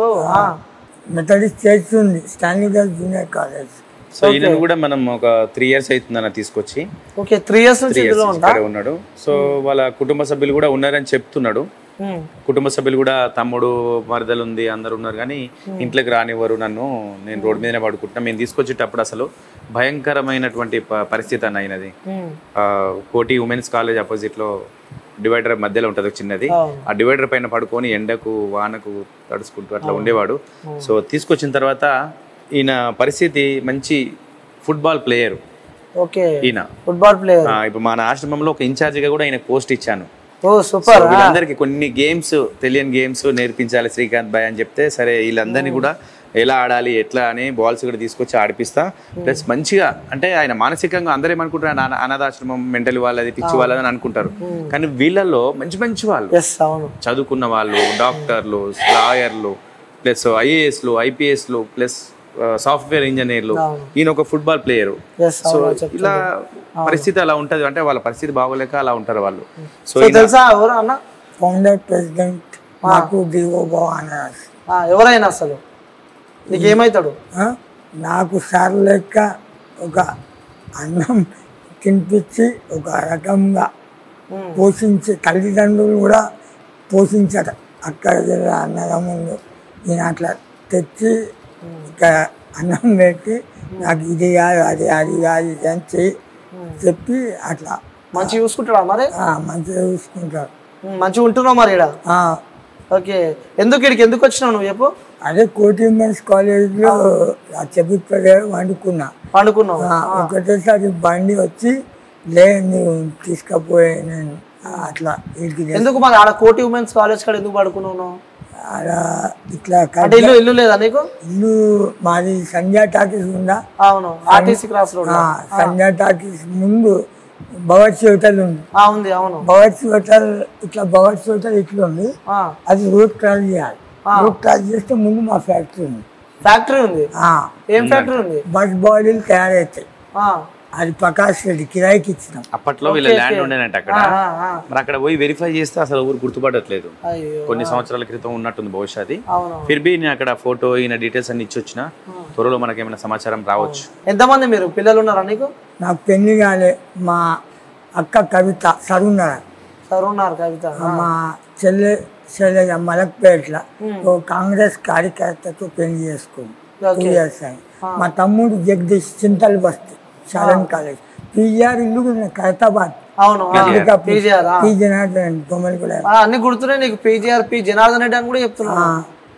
Methodist చేస్తుంది Stanley girls junior college so ఈయనను కూడా మనం ఒక త్రీ ఇయర్స్ అవుతుందన్న తీసుకొచ్చి ఓకే త్రీ ఇయర్స్ నుంచి త్రీ ఇందులో ఇయర్స్ ఉంటా ఇక్కడే ఉన్నాడు సో వాళ్ళ కుటుంబ సభ్యులు కూడా ఉన్నారని చెప్తున్నాడు ఉమ్, కుటుంబ సభ్యులు కూడా తమ్ముడు మరదలు ఉంది అందరు ఉన్నారు కానీ ఇంట్లోకి రానివ్వరు నన్ను నేను రోడ్డు మీదనే పడుకుంటున్నా మేము తీసుకొచ్చేటప్పుడు అసలు భయంకరమైనటువంటి ప- పరిస్థితి అన్న అయినది ఉమ్, ఆ, కోటి ఉమెన్స్ కాలేజ్ అపోజిట్ లో డివైడర్ మధ్యలో ఉంటుంది ఒక చిన్నది అవును. ఆ డివైడర్ పైన పడుకొని ఎండకు వానకు తడుచుకుంటూ అట్లా ఉండేవాడు సో తీసుకొచ్చిన తర్వాత ఈయన పరిస్థితి మంచి ఫుట్బాల్ ప్లేయర్ ఓకే ఈయన ఫుట్బాల్ ప్లేయర్ ఆ, ఇప్పుడు మన ఆశ్రమంలో ఒక ఇన్ఛార్జిగా కూడా ఆయన పోస్ట్ ఇచ్చాను ఓ సూపర్ సో వీళ్ళందరికీ కొన్ని గేమ్స్ తెలియని గేమ్స్ నేర్పించాలి శ్రీకాంత్ భాయ్ అని చెప్తే సరే వీళ్ళందరినీ కూడా ఎలా ఆడాలి ఎట్లా అని బాల్స్ కూడా తీసుకొచ్చి ఆడిపిస్తా ప్లస్ మంచిగా అంటే ఆయన మానసికంగా అందరూ ఏమనుకుంటారు ఆయన అనా- అనాథాశ్రమం మెంటల్ వాళ్ళది పిచ్చి వాళ్ళది అని అనుకుంటారు కానీ వీళ్ళల్లో మంచి మంచి వాళ్ళు ఎస్ అవును చదువుకున్న వాళ్ళు డాక్టర్లు లాయర్లు ప్లస్ ఐఏఎస్లు ఐపీఎస్లు ప్లస్ సాఫ్ట్వేర్ ఇంజనీర్లు అవును. ఈయన ఒక ఫుట్బాల్ ప్లేయర్ ఎస్ సో అవును ఇలా పరిస్థితి అలా ఉంటది అంటే వాళ్ళ పరిస్థితి బాగోలేక అలా ఉంటారు వాళ్ళు సో సో తెలుసా ఎవరు అన్న ఫౌండర్ ప్రెసిడెంట్ నాకు డిఓ అన్నారు ఆ, ఎవరైనా అసలు నీకు ఏమవుతాడు ఆ? నాకు సార్ లెక్క ఒక అన్నం తినిపించి ఒక రకంగా ఉమ్, పోషించే తల్లిదండ్రులు కూడా పోషించారు అక్కడ దగ్గర అన్నదమ్ములు నేను అట్లా తెచ్చి ఇక్కడ అన్నం పెట్టి నాకు ఇది కాదు అది అది కాదు ఇది అని చెయ్యి చెప్పి అట్లా మంచి చూసుకుంటాడా మరి ఆ, మంచిగా చూసుకుంటారు ఉమ్, మంచిగా ఉంటున్నావు మరి ఇక్కడ ఆ, ఓకే ఎందుకు ఇక్కడికి ఎందుకు వచ్చినావు నువ్వు చెప్పు అదే కోటి ఉమెన్స్ కాలేజ్లో ఆ చెబుతాడే వండుకున్నా పండుకున్నావు ఆ, ఒకటేసారి బండి వచ్చి లే నువ్వు తీసుకపోయే నేను అట్లా ఇంటికి ఎందుకు మరి ఆడ కోటి ఉమెన్స్ కాలేజ్ కాడ ఎందుకు పడుకున్నావు నువ్వు? ఆడ ఇట్లా అంటే కట్ ఇల్లు ఇల్లు లేదా నీకు ఇల్లు మాది సంధ్యా టాకీస్ ఉందా అవును ఆర్టీసీ క్రాస్ రోడ్ ఆ, సంధ్యా టాకీస్ ముందు బవర్చి హోటల్ ఉంది ఆ ఉంది అవును బవర్చి హోటల్ ఇట్లా బవర్చి హోటల్ ఇట్లా ఉంది ఆ, అది రోడ్ క్రాస్ చేయాలి రోడ్ క్రాస్ చేస్తే ముందు మా ఫ్యాక్టరీ ఉంది ఫ్యాక్టరీ ఉంది ఆ, ఏం ఫ్యాక్టరీ ఉంది బస్ బాడీలు తయారవుతాయి ఆ, అది ప్రకాష్ రెడ్డి కిరాయికి ఇచ్చినాం అప్పట్లో వీళ్ళ ల్యాండ్ ఉండేనంట అక్కడ ఆ, ఆ, ఆ. మరి అక్కడ పోయి వెరిఫై చేస్తే అసలు ఊరు గుర్తుపడట్లేదు అయ్యో కొన్ని సంవత్సరాల క్రితం ఉన్నట్టుంది బహుశా అది అవును ఫిర్ బి నేను అక్కడ ఫోటో ఈయన డీటెయిల్స్ అన్ని ఇచ్చి వచ్చిన త్వరలో మనకి ఏమైనా సమాచారం రావచ్చు ఎంతమంది మీరు పిల్లలు ఉన్నారా నీకు నాకు పెళ్లి కాలే మా అక్క కవిత సరున్నర సార్ ఉన్నారు కవిత ఆ, మా చెల్లె చెల్లె మలక్పేట్ల ఓ కాంగ్రెస్ కార్యకర్తతో పెళ్లి చేసుకుంది టూ ఇయర్స్ అయింది మా తమ్ముడు జగదీష్ చింతల్ బస్తీ షారన్ కాలేజ్ పీజీఆర్ ఇల్లు కూడా ఖైరతాబాద్ అవును పీజీఆర్ పీ జనార్దన్ బొమ్మలు కూడా అన్ని గుర్తున్నాయి నీకు పీజీఆర్ పి జనార్దన్ రెడ్డి అని కూడా చెప్తున్నా ఆ,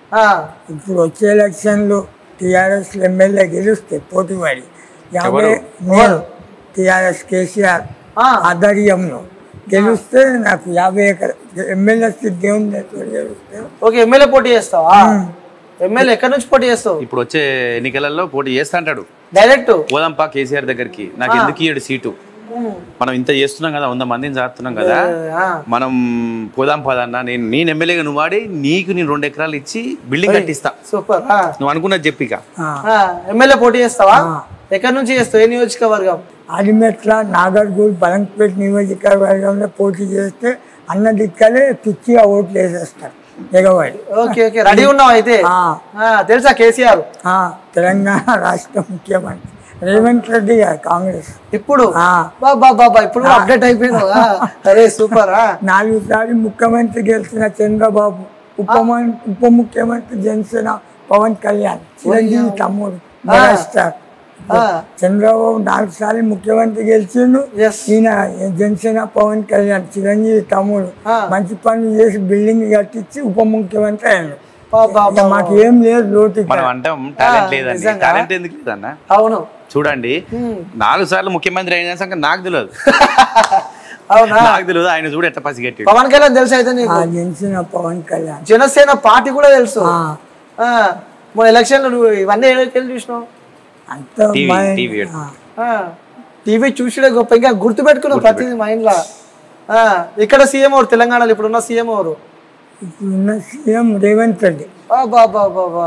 ఆ, ఇప్పుడు వచ్చే ఎలక్షన్లు టీఆర్ఎస్ ఎమ్మెల్యే గెలిస్తే పోటీ పడి యాభై ఎవరు? నేను టీఆర్ఎస్ కేసీఆర్ ఆ. ఆధ్వర్యంలో గెలిస్తే నాకు యాభై ఎకర ఎమ్మెల్యే సీట్ దేవుని దగ్గర గెలిస్తే ఓకే ఎమ్మెల్యే పోటీ చేస్తావా ఎమ్మెల్యే ఎక్కడి నుంచి పోటీ చేస్తావు ఇప్పుడు వచ్చే ఎన్నికలలో పోటీ చేస్తా అంటాడు డైరెక్ట్ పోదాంపా కేసీఆర్ దగ్గరికి నాకు ఎందుకు ఇయ్యడు సీటు మనం ఇంత చేస్తున్నాం కదా వంద మందిని చేస్తున్నాం కదా ఆ, మనం పోదాం పదన్న నేను నేను ఎమ్మెల్యేగా నువ్వు వాడి నీకు నేను రెండు ఎకరాలు ఇచ్చి బిల్డింగ్ కట్టిస్తా సూపర్ ఆ, నువ్వు అనుకున్నది చెప్పిక ఆ, ఆ, ఎమ్మెల్యే పోటీ చేస్తావా ఎక్కడి నుంచి చేస్తావు ఏ నియోజకవర్గం ఆదిమెట్ల నాగర్గూడ్ బలంపేట నియోజకవర్గంలో పోటీ చేస్తే అన్న దిక్కలే పిచ్చిగా ఓట్లు వేసేస్తారు ఎగవాడి ఓకే ఓకే రెడీ ఉన్నావు అయితే ఆ, ఆ, తెలుసా కేసీఆర్ ఆ, తెలంగాణ రాష్ట్ర ముఖ్యమంత్రి రేవంత్ రెడ్డి గారు కాంగ్రెస్ ఇప్పుడు ఆ. బాబా బాబా ఇప్పుడు అప్డేట్ అయిపోయినావు ఆ, అరే సూపర్ ఆ నాలుగు సార్లు ముఖ్యమంత్రి గెలిచిన చంద్రబాబు ఉప మం- ఉప ముఖ్యమంత్రి జనసేన పవన్ కళ్యాణ్ చిరంజీవి తమ్ముడు మెగాస్టార్ ఆ, చంద్రబాబు నాలుగు సార్లు ముఖ్యమంత్రి గెలిచిండు Yes. ఈయన జనసేన పవన్ కళ్యాణ్ చిరంజీవి తమ్ముడు ఆ. మంచి పనులు చేసి బిల్డింగ్ కట్టించి ఉప ముఖ్యమంత్రి అయ్యాడు బాబా ఇక మాకు ఏం లేదు లోటు ఇక్కడ. మనం అంటాం టాలెంట్ లేదండి నిజంగా. టాలెంట్ ఎందుకు లేదన్న అవును చూడండి నాలుగు సార్లు ముఖ్యమంత్రి అయిన సంగతి నాకు తెలియదు అవునా నాకు తెలియదు ఆయన చూడు ఎట్ట పసిగట్టి పవన్ కళ్యాణ్ తెలుసు అయితే నీకు ఆ జనసేన పవన్ కళ్యాణ్ జనసేన పార్టీ కూడా తెలుసు ఆ, ఆ, మన ఎలక్షన్ లో నువ్వు ఇవన్నీ ఏళ్ళకి చూసినావు అంత టీవీ మా- టీవీ ఆ, టీవీ చూసిడే గొప్ప ఇంకా గుర్తు పెట్టుకున్నావు ప్రతిదీ మైండ్ లా ఆ, ఇక్కడ సీఎం ఎవరు తెలంగాణలో ఇప్పుడున్న సీఎం ఎవరు ఇప్పుడున్న సీఎం రేవంత్ రెడ్డి బాబా బాబా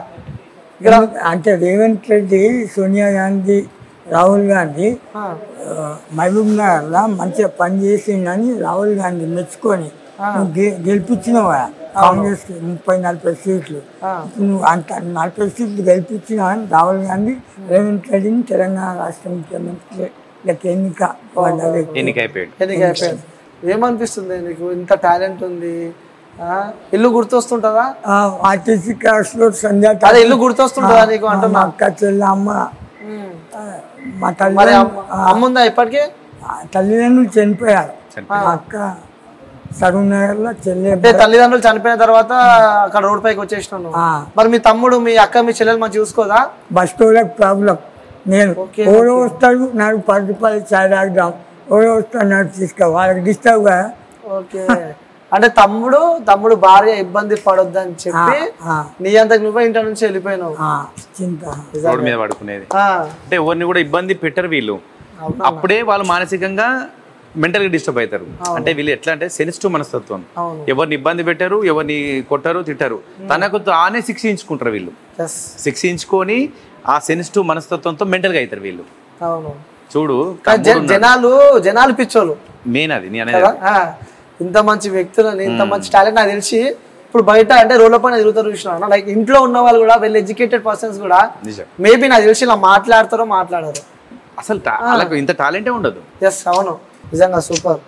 అంటే రేవంత్ రెడ్డి సోనియా గాంధీ రాహుల్ గాంధీ ఆ, మహబూబ్ నగర్లో మంచిగా పని చేసిండని రాహుల్ గాంధీ మెచ్చుకొని నువ్వు గె- గెలిపించినావు కదా కాంగ్రెస్ కి ముప్పై నలభై సీట్లు ఇప్పుడు నువ్వు అంత నలభై సీట్లు గెలిపించినావు అని రాహుల్ గాంధీ రేవంత్ రెడ్డిని తెలంగాణ రాష్ట్ర ముఖ్యమంత్రి లెక్క ఎన్నిక పడ్డ వ్యక్తి. ఎన్నికైపోయాడు ఎన్నిక అయిపోయింది ఏమనిపిస్తుంది నీకు ఇంత టాలెంట్ ఉంది ఆ, ఇల్లు గుర్తొస్తుంటుందా ఆ, ఆర్టీసీ క్లాస్ లో సంధ్యా అదే ఇల్లు గుర్తొస్తుంటుందా నీకు మా అంటున్నా అక్క చెల్లి అమ్మ ఉమ్. ఆ, మా మరి తల్లి అమ్మ- అమ్మ ఉందా ఇప్పటికీ తల్లిదండ్రులు చనిపోయారు చనిపోయారు. మా అక్క సరూర్ నగర్ లో చెల్లి అంటే తల్లిదండ్రులు చనిపోయిన తర్వాత అక్కడ రోడ్ పైకి వచ్చేసినాను ఆ, మరి మీ తమ్ముడు మీ అక్క మీ చెల్లెలు మంచి చూసుకోదా బస్ స్టోర్లకు ప్రాబ్లం నేను ఓకే, ఎవరో వస్తాడు నాకు పది రూపాయలు చాయ్ తాగుదాం ఎవరో వస్తాడు నాకు తీసుకో వాళ్ళకి డిస్టర్బ్ కదా ఓకే అంటే తమ్ముడు తమ్ముడు భార్య ఇబ్బంది పడొద్దని చెప్పి ఆ, నీ అంతకు నువ్వే ఇంటి నుంచి వెళ్ళిపోయినావు ఆ, చింత రోడ్డు మీద పడుకునేది ఆ, అంటే ఎవరిని కూడా ఇబ్బంది పెట్టరు వీళ్ళు అవునా? అప్పుడే వాళ్ళు మానసికంగా మెంటల్ గా డిస్టర్బ్ అవుతారు అంటే వీళ్ళు ఎట్లా అంటే సెన్సిటివ్ మనస్తత్వం అవును ఎవరిని ఇబ్బంది పెట్టరు ఎవరిని కొట్టరు తిట్టరు తనకు తానే శిక్షించుకుంటారు వీళ్ళు ఎస్ శిక్షించుకొని ఆ సెన్సిటివ్ మనస్తత్వంతో మెంటల్ గా అవుతారు వీళ్ళు అవును చూడు కానీ జ- జనాలు జనాలు పిచ్చోళ్ళు మెయిన్ అది నేను అనేది కదా ఆ, ఇంత మంచి వ్యక్తులని ఇంత మంచి టాలెంట్ నాకు తెలిసి ఇప్పుడు బయట అంటే రోడ్ల పైన తిరుగుతారు చూసిన లైక్ ఇంట్లో ఉన్న వాళ్ళు కూడా వెల్ ఎడ్యుకేటెడ్ పర్సన్స్ కూడా నిజం మేబీ నాకు తెలిసి ఇలా మాట్లాడతారో మాట్లాడరు అసలు ta- వాళ్ళకు ఇంత టాలెంటే ఉండదు ఎస్ అవును నిజంగా సూపర్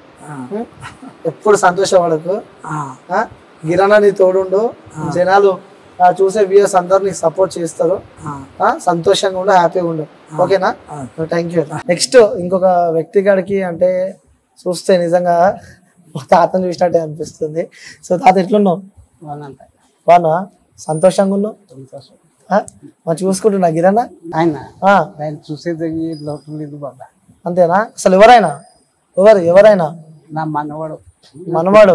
ఎప్పుడు సంతోషపడకు ఆ, ఆ, గిరణ నీ తోడుండు జనాలు ఆ, చూసే వ్యూయర్స్ అందరు నీకు సపోర్ట్ చేస్తారు ఆ, ఆ, సంతోషంగా ఉండు హ్యాపీగా ఉండు ఓకేనా థ్యాంక్ యూ నెక్స్ట్ ఇంకొక వ్యక్తి కాడికి అంటే చూస్తే నిజంగా మా తాతను చూసినట్టే అనిపిస్తుంది సో తాత ఎట్లున్నావు బాగా సంతోషంగా ఉన్నావు ఆ? మరి చూసుకుంటున్నా గిరణ ఆయన ఆ, ఆయన చూసేది లోటు లేదు బాబా అంతేనా అసలు ఎవరైనా ఎవరు ఎవరైనా నా మనవాడు మనవాడు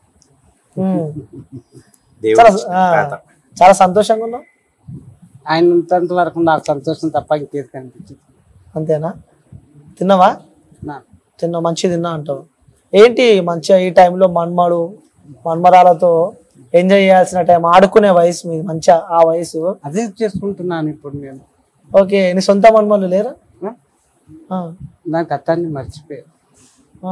ఉమ్. దేవుడు చాలా ఆ, తాత. చాలా సంతోషంగా ఉన్నావు ఆయన ఉన్నంత వరకు నాకు సంతోషం తప్ప ఇంకేది కనిపించింది అంతేనా తిన్నావా నా తిన్నా మంచి తిన్నా అంటావు ఏంటి మంచిగా ఈ టైంలో మన్మడు మన్మరాలతో ఎంజాయ్ చేయాల్సిన టైం ఆడుకునే వయసు మీది మంచిగా ఆ వయసు అదే చేసుకుంటున్నాను ఇప్పుడు నేను ఓకే నీ సొంత మన్మలు లేరా ఆ? ఆ, నా గతాన్ని మర్చిపోయాను ఆ.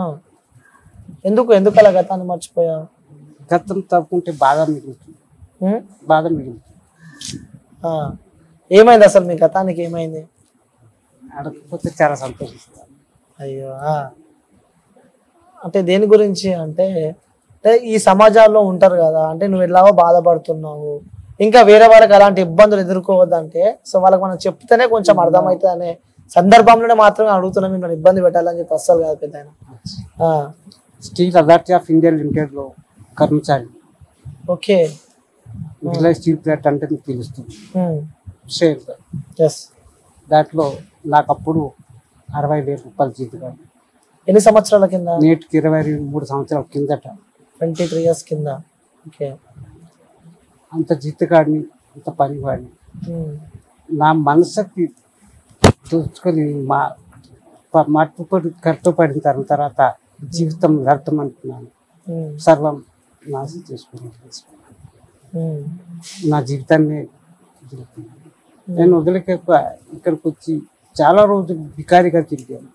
ఎందుకు ఎందుకు అలా గతాన్ని మర్చిపోయావు గతం తప్పుకుంటే బాధ మిగులుతుంది ఉమ్? బాధ మిగులుతుంది ఆ. ఏమైంది అసలు మీ గతానికి ఏమైంది అడగకపోతే చాలా సంతోషిస్తాను అయ్యో ఆ. అంటే దేని గురించి అంటే అంటే ఈ సమాజాల్లో ఉంటారు కదా అంటే నువ్వు ఎలాగో బాధపడుతున్నావు ఇంకా వేరే వాళ్ళకి అలాంటి ఇబ్బందులు ఎదుర్కోవద్దంటే సో వాళ్ళకి మనం చెప్తేనే కొంచెం అర్థమవుతుంది అనే సందర్భంలోనే మాత్రమే అడుగుతున్నాం మిమ్మల్ని ఇబ్బంది పెట్టాలని చెప్పి అస్సలు కాదు పెద్ద ఆయన. ఆ స్టీల్ అథారిటీ ఆఫ్ ఇండియా లిమిటెడ్లో కర్మచారి ఓకే ఇంట్లో స్టీల్ ప్లేట్ అంటే మీకు తెలుస్తుంది షేర్ ఎస్ దాంట్లో నాకు అప్పుడు అరవై వేల రూపాయలు జీతం ఎన్ని సంవత్సరాల కింద నేటికి ఇరవై మూడు సంవత్సరాల కిందట ట్వంటీ త్రీ ఇయర్స్ కింద ఓకే అంత జీతగాడిని అంత పనివాడిని నా మనసుకి చూసుకొని మా ప- మట్టుపడి కట్టుపడిన తర్వా- తర్వాత జీవితం వ్యర్థం అనుకున్నాను సర్వం నాశనం చేసుకున్నాను నా జీవితాన్ని వదులుకున్నాను. నేను వదిలేక ఇక్కడికి వచ్చి చాలా రోజులు బికారిగా తిరిగాను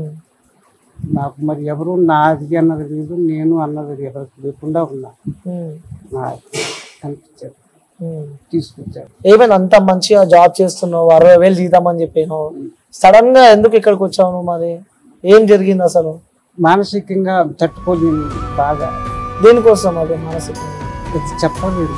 నాకు మరి ఎవరు నాది అన్నది లేదు నేను అన్నది ఎవరికి లేకుండా ఉన్నా నా కనిపించాడు తీసుకొచ్చాడు ఏమైనా అంత మంచిగా జాబ్ చేస్తున్నావు అరవై వేలు జీతం అని చెప్పాను సడన్ గా ఎందుకు ఇక్కడికి వచ్చావు నువ్వు మరి ఏం జరిగింది అసలు మానసికంగా తట్టుకోలేని బాగా దేనికోసం అది మానసికంగా ఇది చెప్పలేదు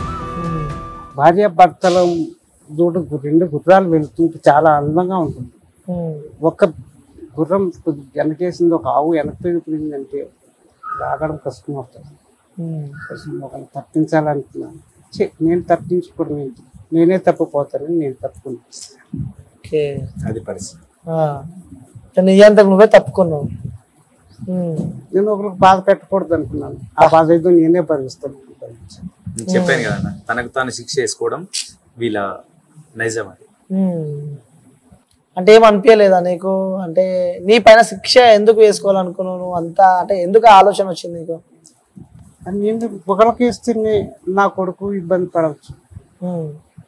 భార్య భర్తల దూడ రెండు గుర్రాలు వెళ్తుంటే చాలా అందంగా ఉంటుంది ఉమ్, ఒక గుర్రం కొద్ది వెనకేసింది ఒక ఆవు వెనక పెరిగిపోయిందంటే రాగడం కష్టం అవుతుంది ఉమ్, కష్టం ఒకరిని తప్పించాలనుకున్నాను ఛీ, నేను తప్పించుకోవడం ఏంటి నేనే తప్పిపోతానని నేను తప్పుకున్నాను ఓకే అది పరిస్థితి ఆ, అంటే నీ అంతకు నువ్వే తప్పుకున్నావు ఉమ్, నేను ఒకరికి బాధ పెట్టకూడదు అనుకున్నాను ఆ బాధ ఏదో నేనే భరిస్తాను భరించాను. నేను చెప్పాను కదా తనకు తాను శిక్ష చేసుకోవడం వీళ్ళ నైజం అది ఉమ్. అంటే ఏం అనిపించలేదా నీకు అంటే నీ పైన శిక్ష ఎందుకు వేసుకోవాలనుకున్నావు నువ్వు అంతా అంటే ఎందుకు ఆ ఆలోచన వచ్చింది నీకు అని నేను ఒకరికి ఇస్తేనే నా కొడుకు ఇబ్బంది పడవచ్చు ఉమ్,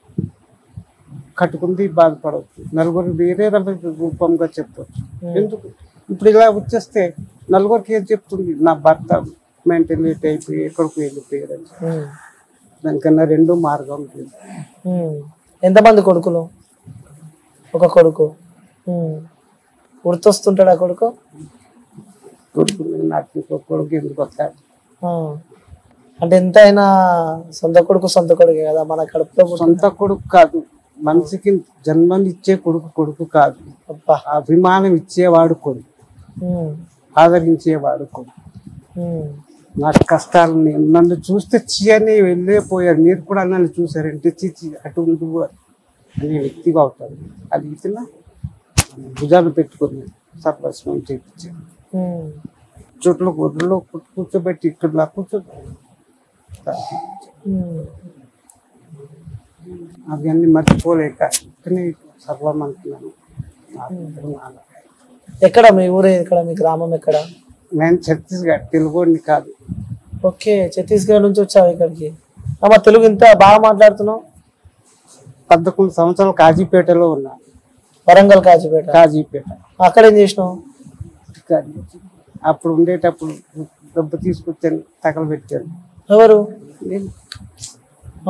కట్టుకుంది బాధపడవచ్చు నలుగురు వేరే రకమైన రూపంగా చెప్పవచ్చు ఎందుకు ఇప్పుడు ఇలా వచ్చేస్తే నలుగురికి ఏం చెప్తుంది నా భర్త మెంటలీట్ అయిపోయి ఎక్కడికి వెళ్ళిపోయారు ఉమ్, దానికన్నా రెండో మార్గం లేదు ఉమ్. ఎంతమంది కొడుకులు ఒక కొడుకు ఉమ్. గుర్తొస్తుంటాడా కొడుకు కొడుకు నాకు ఇంకో కొడుకు ఎందుకు వస్తాడు ఆ. అంటే ఎంతైనా సొంత కొడుకు సొంత కొడుకే కదా మన కడుపులో పుట్టిన- సొంత కొడుకు కాదు మనిషికి జన్మనిచ్చే కొడుకు కొడుకు కాదు అబ్బా అభిమానం ఇచ్చేవాడు కొడుకు ఉమ్, ఆదరించేవాడు కొడుకు ఉమ్, నా కష్టాలు నేను నన్ను చూస్తే చీయని వెళ్ళే పోయారు మీరు కూడా నన్ను చూసారంటే చిచి అటు ఉండు అనే వ్యక్తిగా అవుతాడు అది ఇతన భుజాలు పెట్టుకుని సర్వస్వం చేయించాను ఉమ్, చుట్టూ గుడ్రలో కూర్చోబెట్టి ఇక్కడ నా కూర్చో ఉమ్. అవన్నీ మర్చిపోలేక ఇక్కడనే సర్వం అనుకున్నాను నాకు నాన్న. ఎక్కడ మీ ఊరు ఎక్కడ మీ గ్రామం ఎక్కడ నేను ఛత్తీస్గఢ్ తెలుగుని కాదు ఓకే ఛత్తీస్గఢ్ నుంచి వచ్చావు ఇక్కడికి అమ్మ తెలుగు ఇంత బాగా మాట్లాడుతున్నావు పదకొండు సంవత్సరాలు కాజీపేటలో ఉన్నా వరంగల్ కాచిపేట కాజీపేట అక్కడ ఏం చేసినావు కాజీ. అప్పుడు ఉండేటప్పుడు డబ్బు తీసుకొచ్చాను తగలబెట్టాను ఎవరు నేను ఆ.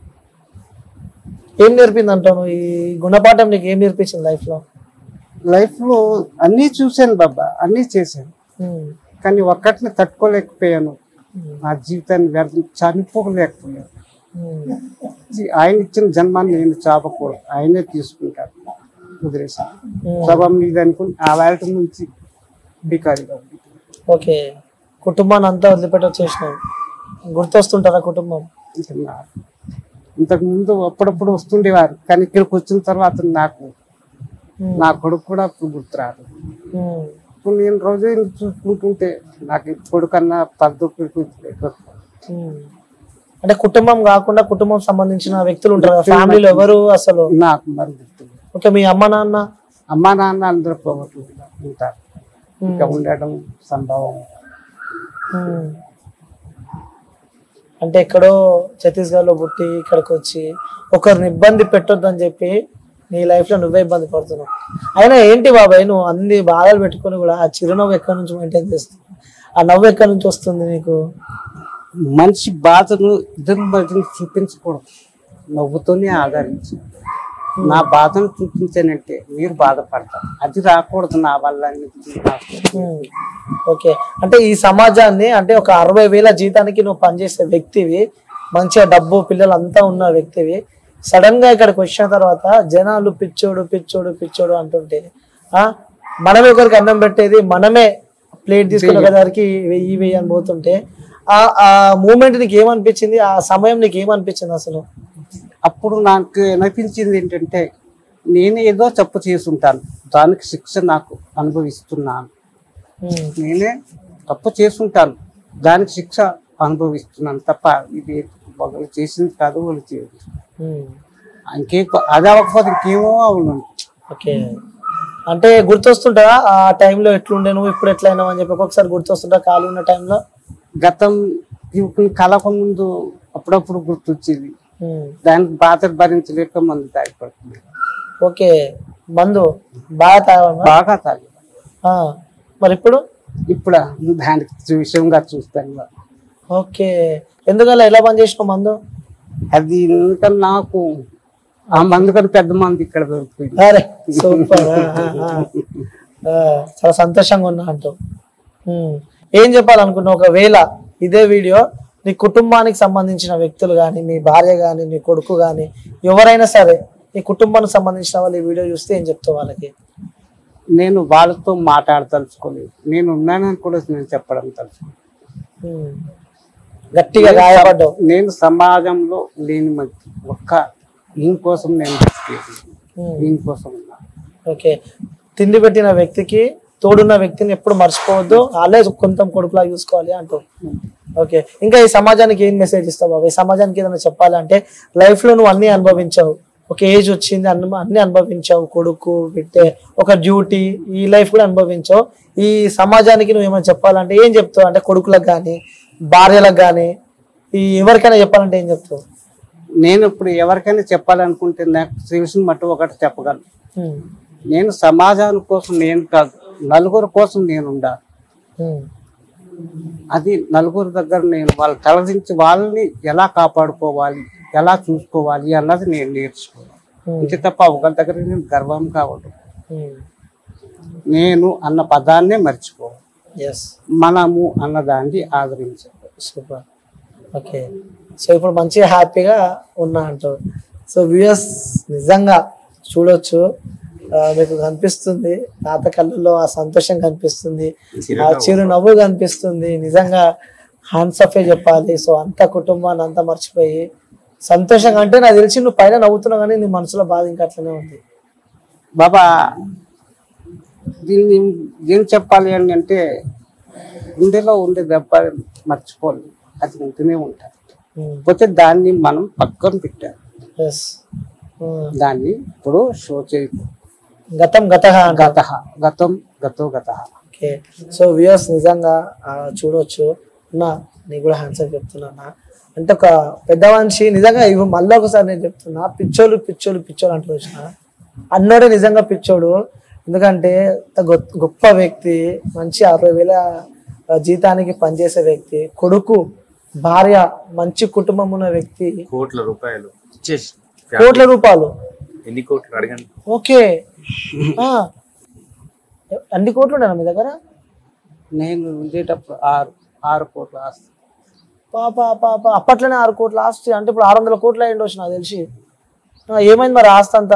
ఏం నేర్పింది అంటావు ఈ గుణపాఠం నీకు ఏం నేర్పించింది లైఫ్ లో లైఫ్ లో అన్నీ చూశాను బాబా అన్నీ చేశాను ఉమ్, కానీ ఒక్కటిని తట్టుకోలేకపోయాను నా జీవితాన్ని వ్యర్థం చనిపోలేకపోయాను ఉమ్, ఇది ఆయన ఇచ్చిన జన్మాన్ని నేను చాపకూడదు ఆయనే తీసుకుంటారు వదిలేసాను ఉమ్. సభం మీద అనుకుని ఆ వేళ నుంచి బికారిగా ఉంది ఓకే కుటుంబాన్ని అంతా వదిలిపెట్టి వచ్చేసినావు గుర్తొస్తుంటారా కుటుంబం ఇంకా నా- ఇంతకు ముందు అప్పుడప్పుడు వస్తుండేవారు కానీ ఇక్కడికి వచ్చిన తర్వాత నాకు ఉమ్, నా కొడుకు కూడా అప్పుడు గుర్తురాదు ఉమ్, ఇప్పుడు నేను రోజు ఈయన చూసుకుంటుంటే నాకు ఈ కొడుకన్నా పద్ధతి ఉమ్. అంటే కుటుంబం కాకుండా కుటుంబం సంబంధించిన వ్యక్తులు ఉంటారు కదా ఫ్యామిలీలో ఎవరు అసలు నాకు మరి గుర్తు ఓకే మీ అమ్మ నాన్న అమ్మా నాన్న అందరూ పోగొట్టు ఉంటారు ఇంకా ఉండడం సంభవం ఉమ్. అంటే ఎక్కడో ఛత్తీస్గఢ్లో పుట్టి ఇక్కడికి వచ్చి ఒకరిని ఇబ్బంది పెట్టొద్దని చెప్పి నీ లైఫ్లో నువ్వే ఇబ్బంది పడుతున్నావు అయినా ఏంటి బాబాయ్ నువ్వు అన్ని బాధలు పెట్టుకొని కూడా ఆ చిరునవ్వు ఎక్కడి నుంచి మెయింటైన్ చేస్తున్నావు ఆ నవ్వు ఎక్కడి నుంచి వస్తుంది నీకు మనిషి బాధను ఇద్దరు మధ్యన చూపించకూడదు నవ్వుతోనే ఆదరించి నా బాధను చూపించానంటే మీరు బాధపడతారు అది రాకూడదు నా వల్ల అని నాకు ఉమ్. ఓకే అంటే ఈ సమాజాన్ని అంటే ఒక అరవై వేల జీతానికి నువ్వు పనిచేసే వ్యక్తివి మంచిగా డబ్బు పిల్లలు అంతా ఉన్న వ్యక్తివి సడన్ గా ఇక్కడికి వచ్చిన తర్వాత జనాలు పిచ్చోడు పిచ్చోడు పిచ్చోడు అంటుంటే ఆ మనమే ఒకరికి అన్నం పెట్టేది మనమే ప్లేట్ తీసుకున్న దానికి వెయ్యి వెయ్యి అని పోతుంటే ఆ ఆ మూమెంట్ నీకు ఏమనిపించింది ఆ సమయం నీకు ఏమనిపించింది అసలు అప్పుడు నాకు అనిపించింది ఏంటంటే నేను ఏదో తప్పు చేసుంటాను దానికి శిక్ష నాకు అనుభవిస్తున్నాను ఉమ్, నేనే తప్పు చేసుంటాను దానికి శిక్ష అనుభవిస్తున్నాను తప్ప ఇది వాళ్ళు చేసింది కాదు వాళ్ళు చేయదు ఉమ్, ఇంకే అది అవ్వకపోతే ఇంకేమో అవును ఓకే అంటే గుర్తొస్తుంటారా ఆ టైంలో ఎట్లుండే నువ్వు ఇప్పుడు ఎట్లయినావు అని చెప్పి ఒక్కొక్కసారి గుర్తొస్తుంటా ఖాళీ ఉన్న టైంలో గతం ఇప్పుడు కలక ముందు అప్పుడప్పుడు గుర్తొచ్చేది దానికి బాధ భరించలేక మందు తాగిపడుతుంది ఓకే మందు బాగా తాగమా బాగా తాగి మరి ఇప్పుడు ఇప్పుడు దానికి విషయంగా చూస్తాను ఓకే ఎందుకలా ఎలా పని చేసినావు మందు అది ఎందుకని నాకు ఆ మందు కన్నా పెద్ద మంది ఇక్కడ దొరుకుతుంది అరే సూపర్ చాలా సంతోషంగా ఉన్నా అంటూ ఉమ్. ఏం చెప్పాలనుకున్నా ఒకవేళ ఇదే వీడియో నీ కుటుంబానికి సంబంధించిన వ్యక్తులు కానీ మీ భార్య కానీ నీ కొడుకు కానీ ఎవరైనా సరే నీ కుటుంబానికి సంబంధించిన వాళ్ళు ఈ వీడియో చూస్తే ఏం చెప్తావు వాళ్ళకి నేను వాళ్ళతో మాట్లాడదలుచుకోలేదు నేను ఉన్నానని కూడా నేను చెప్పడం తలుచుకోలేదు ఉమ్. గట్టిగా గాయపడ్డావు నేను సమాజంలో లేని మంచి ఒక్క ఈయన కోసం నేను బతికేది. ఉమ్. ఈయన కోసం ఉన్నా ఓకే తిండి పెట్టిన వ్యక్తికి తోడున్న వ్యక్తిని ఎప్పుడు మర్చిపోవద్దు వాళ్ళే కొంత కొడుకులా చూసుకోవాలి అంటూ ఓకే ఇంకా ఈ సమాజానికి ఏం మెసేజ్ ఇస్తావు బాబు ఈ సమాజానికి ఏదైనా చెప్పాలంటే లైఫ్ లో నువ్వు అన్ని అనుభవించావు ఒక ఏజ్ వచ్చింది అన్ని అన్ని అనుభవించావు కొడుకు బిడ్డే ఒక డ్యూటీ ఈ లైఫ్ కూడా అనుభవించావు ఈ సమాజానికి నువ్వు ఏమైనా చెప్పాలంటే ఏం చెప్తావు అంటే కొడుకులకు కానీ భార్యలకు కానీ ఈ ఎవరికైనా చెప్పాలంటే ఏం చెప్తావు నేను ఇప్పుడు ఎవరికైనా చెప్పాలనుకుంటే నాకు తెలిసిన మట్టు ఒకటి చెప్పగలను ఉమ్, నేను సమాజాని కోసం నేను కాదు నలుగురు కోసం నేను ఉండాలి ఉమ్, అది నలుగురు దగ్గర నేను వాళ్ళు తలదించి వాళ్ళని ఎలా కాపాడుకోవాలి ఎలా చూసుకోవాలి అన్నది నేను నేర్చుకోవాలి ఉమ్, ఇంతే తప్ప ఒకరి దగ్గర నేను గర్వం కావడం ఉమ్. నేను అన్న పదాన్నే మర్చిపోవాలి ఎస్ మనము అన్న దాన్ని ఆదరించాలి సూపర్ ఓకే సో ఇప్పుడు మంచిగా హ్యాపీగా ఉన్నా అంటారు సో వ్యూయర్స్ నిజంగా చూడొచ్చు ఆ, మీకు కనిపిస్తుంది తాత కళ్ళల్లో ఆ సంతోషం కనిపిస్తుంది ఆ చిరు నవ్వు కనిపిస్తుంది నిజంగా హ్యాండ్స్ ఆఫే చెప్పాలి సో అంత కుటుంబాన్ని అంతా మర్చిపోయి సంతోషంగా అంటే నాకు తెలిసి నువ్వు పైన నవ్వుతున్నావు కానీ నీ మనసులో బాధ ఇంకా అట్లనే ఉంది బాబా దీన్ని ఏం చెప్పాలి అని అంటే గుండెలో ఉండే దెబ్బ మర్చిపోలేదు అది ఉంటూనే ఉంటారు పోతే దాన్ని మనం పక్కన పెట్టాలి ఎస్ దాన్ని ఇప్పుడు షో చేయకు గతం గత గత గతం గతో గత ఓకే సో వ్యూయర్స్ నిజంగా ఆ, చూడొచ్చు నా నీకు కూడా హ్యాండ్సప్ చెప్తున్నా అంటే ఒక పెద్ద మనిషి నిజంగా ఇవి మళ్ళీ ఒకసారి నేను చెప్తున్నా పిచ్చోళ్ళు పిచ్చోళ్ళు పిచ్చోళ్ళు అంటూ వచ్చిన అన్నోడే నిజంగా పిచ్చోడు ఎందుకంటే ఇంత గొ- గొప్ప వ్యక్తి మంచి అరవై వేల ఆ, జీతానికి పనిచేసే వ్యక్తి కొడుకు భార్య మంచి కుటుంబం ఉన్న వ్యక్తి కోట్ల రూపాయలు ఇచ్చేసి కోట్ల రూపాయలు ఎన్ని కోట్లు అడగండి ఓకే ఆ. అన్ని కోట్లు ఉన్నాయా మీ దగ్గర నేను ఉండేటప్పుడు ఆరు ఆరు కోట్ల ఆస్తి పాప పాప అప్పట్లోనే ఆరు కోట్ల ఆస్తి అంటే ఇప్పుడు ఆరు వందల కోట్లు అయ్యి ఉండొచ్చు నాకు తెలిసి ఆ, ఏమైంది మరి ఆస్తి అంతా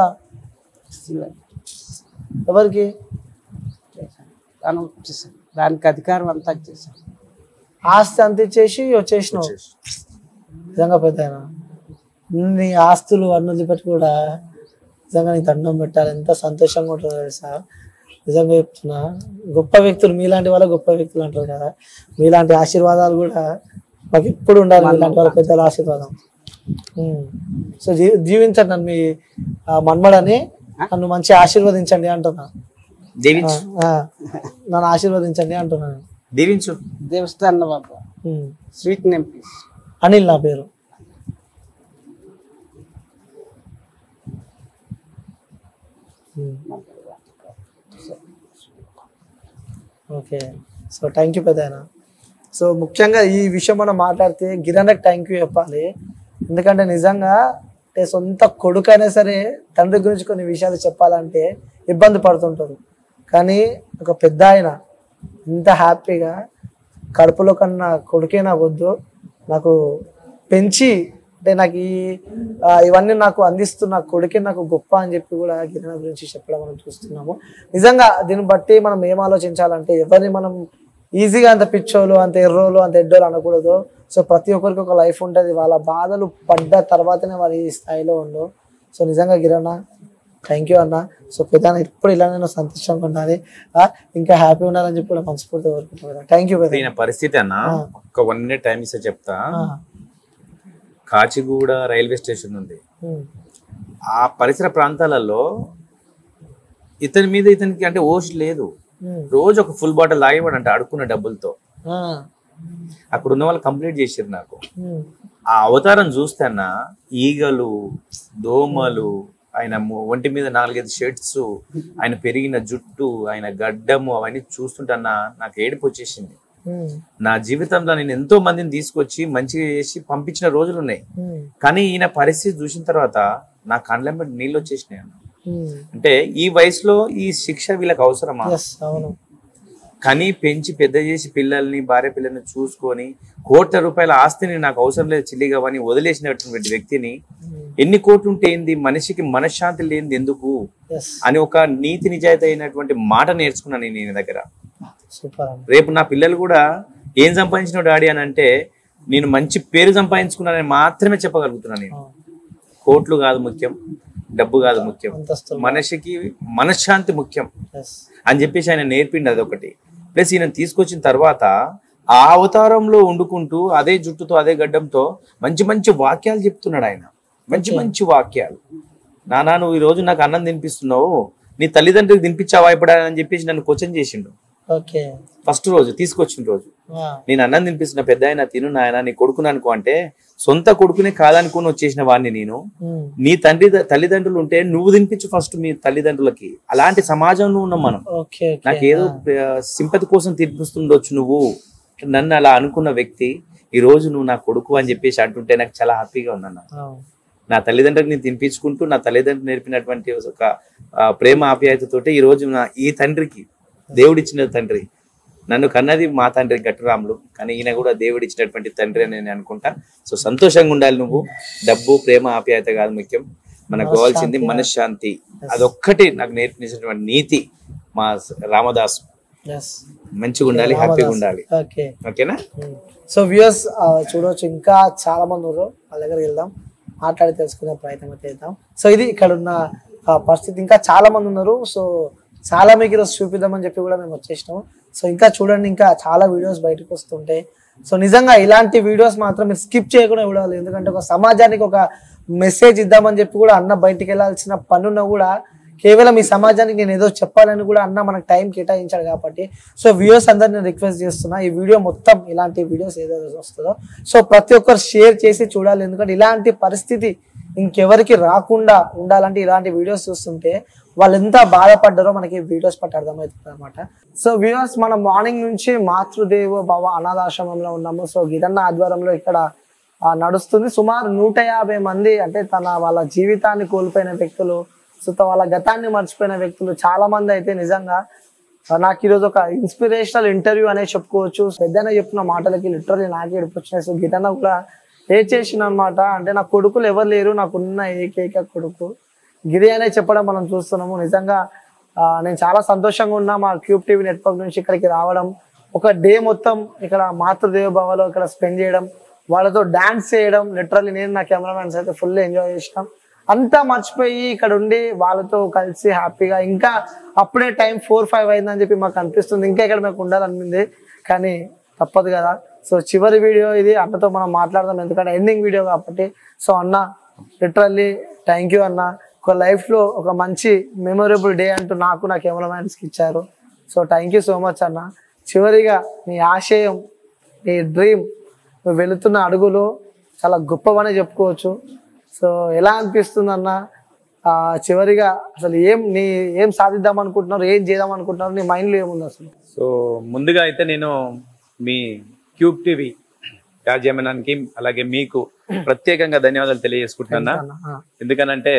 ఎవరికి తను వచ్చేసాను దానికి అధికారం అంతా ఇచ్చేసాను ఆస్తి అంత ఇచ్చేసి వచ్చేసినావు నిజంగా పెద్ద నీ ఆస్తులు అన్నది పెట్టి కూడా నిజంగా నీకు దండం పెట్టాలి ఎంత సంతోషంగా ఉంటుందో తెలుసా నిజంగా చెప్తున్నా గొప్ప వ్యక్తులు మీలాంటి వాళ్ళ గొప్ప వ్యక్తులు అంటారు కదా మీలాంటి ఆశీర్వాదాలు కూడా మాకు ఎప్పుడు ఉండాలి మీలాంటి వాళ్ళ పెద్దల ఆశీర్వాదం ఉమ్. సో జీ జీవించండి నన్ను మీ ఆ, మన్మడని నన్ను మంచి ఆశీర్వదించండి అంటున్నా దీవించు ఆ, నన్ను ఆశీర్వదించండి అంటున్నాను దీవించు దేవస్థాన బాబా um. Sweet name please Anil నా పేరు ఓకే సో థ్యాంక్ యూ పెద్దయినా సో ముఖ్యంగా ఈ విషయం మనం మాట్లాడితే గిరణకు థ్యాంక్ యూ చెప్పాలి ఎందుకంటే నిజంగా అంటే సొంత కొడుకైనా సరే తండ్రి గురించి కొన్ని విషయాలు చెప్పాలంటే ఇబ్బంది పడుతుంటారు కానీ ఒక పెద్ద ఆయన ఇంత హ్యాపీగా కడుపులో కన్నా కొడుకే నాకు వద్దు నాకు పెంచి అంటే నాకు ఈ ఆ, ఇవన్నీ నాకు అందిస్తున్న కొడుకే నాకు గొప్ప అని చెప్పి కూడా గిరిన గురించి చెప్పడం మనం చూస్తున్నాము నిజంగా దీన్ని బట్టి మనం ఏం ఆలోచించాలంటే ఎవరిని మనం ఈజీగా అంత పిచ్చోళ్ళు అంత ఎర్రోలు అంత ఎడ్డోలు అనకూడదు సో ప్రతి ఒక్కరికి ఒక లైఫ్ ఉంటుంది వాళ్ళ బాధలు పడ్డ తర్వాతనే వాళ్ళు ఈ స్థాయిలో ఉండు సో నిజంగా గిరన్న థ్యాంక్ యూ అన్న సో పెద్ద ఇప్పుడు ఇలా నేను సంతోషంగా ఉండాలి ఆ, ఇంకా హ్యాపీ ఉండాలని చెప్పి కూడా మనస్ఫూర్తిగా కోరుకుంటున్నాను థ్యాంక్ యూ పెద్ద ఈయన పరిస్థితి అన్న ఒక వన్ మినిట్ టైం ఇస్తే చెప్తా కాచిగూడ రైల్వే స్టేషన్ ఉంది ఆ పరిసర ప్రాంతాలలో ఇతని మీద ఇతనికి అంటే ఓష్ లేదు రోజు ఒక ఫుల్ బాటిల్ తాగేవాడంట అడుక్కున్న డబ్బులతో అక్కడ ఉన్న వాళ్ళు కంప్లీట్ చేసారు నాకు ఆ అవతారం చూస్తే అన్న ఈగలు దోమలు ఆయన ము- ఒంటి మీద నాలుగైదు షర్ట్స్ ఆయన పెరిగిన జుట్టు ఆయన గడ్డము అవన్నీ చూస్తుంటన్నా నాకు ఏడుపు వచ్చేసింది నా జీవితంలో నేను ఎంతో మందిని తీసుకొచ్చి మంచిగా చేసి పంపించిన రోజులు ఉన్నాయి కానీ ఈయన పరిస్థితి చూసిన తర్వాత నా కళ్ళ మీద నీళ్ళు వచ్చేసినాయి అన్న అంటే ఈ వయసులో ఈ శిక్ష వీళ్ళకి అవసరమా ఎస్ అవును కని పెంచి పెద్ద చేసి పిల్లల్ని భార్య పిల్లల్ని చూసుకొని కోట్ల రూపాయల ఆస్తిని నాకు అవసరం లేదు చిల్లిగవని వదిలేసినటువంటి వ్యక్తిని ఎన్ని కోట్లు ఉంటే ఏంది మనిషికి మనశ్శాంతి లేనిది ఎందుకు ఎస్ అని ఒక నీతి నిజాయితీ అయినటువంటి మాట నేర్చుకున్నాను నేను ఈయన దగ్గర సూపర్ అన్న రేపు నా పిల్లలు కూడా ఏం సంపాదించిన డాడీ అని అంటే నేను మంచి పేరు సంపాదించుకున్నానని మాత్రమే చెప్పగలుగుతున్నాను నేను కోట్లు కాదు ముఖ్యం డబ్బు కాదు ముఖ్యం అంతస్తులు మనిషికి మనశ్శాంతి ముఖ్యం ఎస్ అని చెప్పేసి ఆయన నేర్పిండి అదొకటి ప్లస్ ఈయన తీసుకొచ్చిన తర్వాత ఆ అవతారంలో వండుకుంటూ అదే జుట్టుతో అదే గడ్డంతో మంచి మంచి వాక్యాలు చెప్తున్నాడు ఆయన మంచి మంచి వాక్యాలు నానా నువ్వు ఈ రోజు నాకు అన్నం తినిపిస్తున్నావు నీ తల్లిదండ్రులకు తినిపించావా ఇప్పుడు అని చెప్పేసి నన్ను క్వశ్చన్ చేసిండు ఓకే ఫస్ట్ రోజు తీసుకొచ్చిన రోజు నేను అన్నం తినిపిస్తున్న పెద్ద ఆయన తిను నాయన నీ కొడుకుని అనుకో అంటే సొంత కొడుకునే కాదనుకుని వచ్చేసిన వాడిని నేను నీ తండ్రి తల్లిదండ్రులు ఉంటే నువ్వు తినిపించు ఫస్ట్ మీ తల్లిదండ్రులకి అలాంటి సమాజంలో ఉన్నాం మనం ఓకే నాకేదో సింపతి కోసం తినిపిస్తుండొచ్చు నువ్వు నన్ను అలా అనుకున్న వ్యక్తి ఈ రోజు నువ్వు నా కొడుకు అని చెప్పేసి అంటుంటే నాకు చాలా హ్యాపీగా ఉందన్న నా తల్లిదండ్రులకు నేను తినిపించుకుంటూ నా తల్లిదండ్రులు నేర్పినటువంటి ఒక ఆ, ప్రేమ ఆప్యాయతతోటి ఈ రోజు నా ఈ తండ్రికి దేవుడిచ్చిన తండ్రి నన్ను కన్నది మా తండ్రి గట్టురాములు కానీ ఈయన కూడా దేవుడిచ్చినటువంటి తండ్రి అని నేను అనుకుంటా సో సంతోషంగా ఉండాలి నువ్వు డబ్బు ప్రేమ ఆప్యాయత కాదు ముఖ్యం మనకు కావాల్సింది మనశ్శాంతి అదొక్కటి నాకు నేర్పించినటువంటి నీతి మా రామదాస్ ఎస్ మంచిగా ఉండాలి హ్యాపీగా ఉండాలి ఓకే ఓకేనా సో వ్యూయర్స్ చూడవచ్చు ఇంకా చాలా మంది ఉన్నారు వాళ్ళ దగ్గరికి వెళ్దాం మాట్లాడి తెలుసుకునే ప్రయత్నం అయితే చేద్దాం సో ఇది ఇక్కడ ఉన్న ఆ, పరిస్థితి ఇంకా చాలా మంది ఉన్నారు సో చాలా మీకు ఈరోజు చూపిద్దామని చెప్పి కూడా మేము వచ్చేసినాం సో ఇంకా చూడండి ఇంకా చాలా వీడియోస్ బయటకు వస్తుంటాయి సో నిజంగా ఇలాంటి వీడియోస్ మాత్రం మీరు స్కిప్ చేయకుండా చూడాలి ఎందుకంటే ఒక సమాజానికి ఒక మెసేజ్ ఇద్దామని చెప్పి కూడా అన్న బయటికి వెళ్ళాల్సిన పనున్న కూడా కేవలం ఈ సమాజానికి నేను ఏదో చెప్పాలని కూడా అన్న మనకు టైం కేటాయించాడు కాబట్టి సో వ్యూయర్స్ అందరిని రిక్వెస్ట్ చేస్తున్నా ఈ వీడియో మొత్తం ఇలాంటి వీడియోస్ ఏదైతే వస్తుందో సో ప్రతి ఒక్కరు షేర్ చేసి చూడాలి ఎందుకంటే ఇలాంటి పరిస్థితి ఇంకెవరికి రాకుండా ఉండాలంటే ఇలాంటి వీడియోస్ చూస్తుంటే వాళ్ళు ఎంత బాధపడ్డారో మనకి వీడియోస్ పట్టి అర్థమవుతుంది అనమాట సో వ్యూయర్స్ మనం మార్నింగ్ నుంచి మాతృదేవో భవ అనాథాశ్రమంలో ఉన్నాము సో గిరన్న ఆధ్వర్యంలో ఇక్కడ ఆ, నడుస్తుంది సుమారు నూట యాభై మంది అంటే తన వాళ్ళ జీవితాన్ని కోల్పోయిన వ్యక్తులు సో త- వాళ్ళ గతాన్ని మర్చిపోయిన వ్యక్తులు చాలా మంది అయితే నిజంగా ఆ, నాకు ఈరోజు ఒక ఇన్స్పిరేషనల్ ఇంటర్వ్యూ అనేది చెప్పుకోవచ్చు పెద్దన చెప్పిన మాటలకి లిటరలీ నాకే వచ్చినాయి సో గిటన కూడా ఏ చేసిన అనమాట అంటే నా కొడుకులు ఎవరు లేరు నాకున్న ఏకైక కొడుకు గిరి అనే చెప్పడం మనం చూస్తున్నాము నిజంగా ఆ, నేను చాలా సంతోషంగా ఉన్నా మా క్యూబ్ టీవీ నెట్వర్క్ నుంచి ఇక్కడికి రావడం ఒక డే మొత్తం ఇక్కడ మాతృదేవ భవలో ఇక్కడ స్పెండ్ చేయడం వాళ్ళతో డాన్స్ చేయడం లిటరల్లీ నేను నా కెమెరామెన్స్ అయితే ఫుల్ ఎంజాయ్ చేసినాం అంతా మర్చిపోయి ఇక్కడ ఉండి వాళ్ళతో కలిసి హ్యాపీగా ఇంకా అప్పుడే టైం ఫోర్ ఫైవ్ అయిందని చెప్పి మాకు అనిపిస్తుంది ఇంకా ఇక్కడ మాకు ఉండాలనిపింది కానీ తప్పదు కదా సో చివరి వీడియో ఇది అన్నతో మనం మాట్లాడదాం ఎందుకంటే ఎండింగ్ వీడియో కాబట్టి సో అన్న లిటరల్లీ థ్యాంక్ యూ అన్న ఒక లైఫ్లో ఒక మంచి మెమొరబుల్ డే అంటూ నాకు నా కెమెరామ్యాన్స్కి ఇచ్చారు so thank you so much అన్న చివరిగా నీ ఆశయం నీ డ్రీమ్ నువ్వు వెళుతున్న అడుగులు చాలా గొప్పవని చెప్పుకోవచ్చు సో ఎలా అనిపిస్తుంది అన్న ఆ, చివరిగా అసలు ఏం నీ ఏం సాధిద్దాం అనుకుంటున్నారు ఏం చేద్దాం అనుకుంటున్నారు నీ మైండ్లో ఏముంది అసలు సో ముందుగా అయితే నేను మీ క్యూబ్ టీవీ యాజమాన్యానికి అలాగే మీకు ప్రత్యేకంగా ధన్యవాదాలు తెలియజేసుకుంటున్నా అన్న, ఆ, ఎందుకనంటే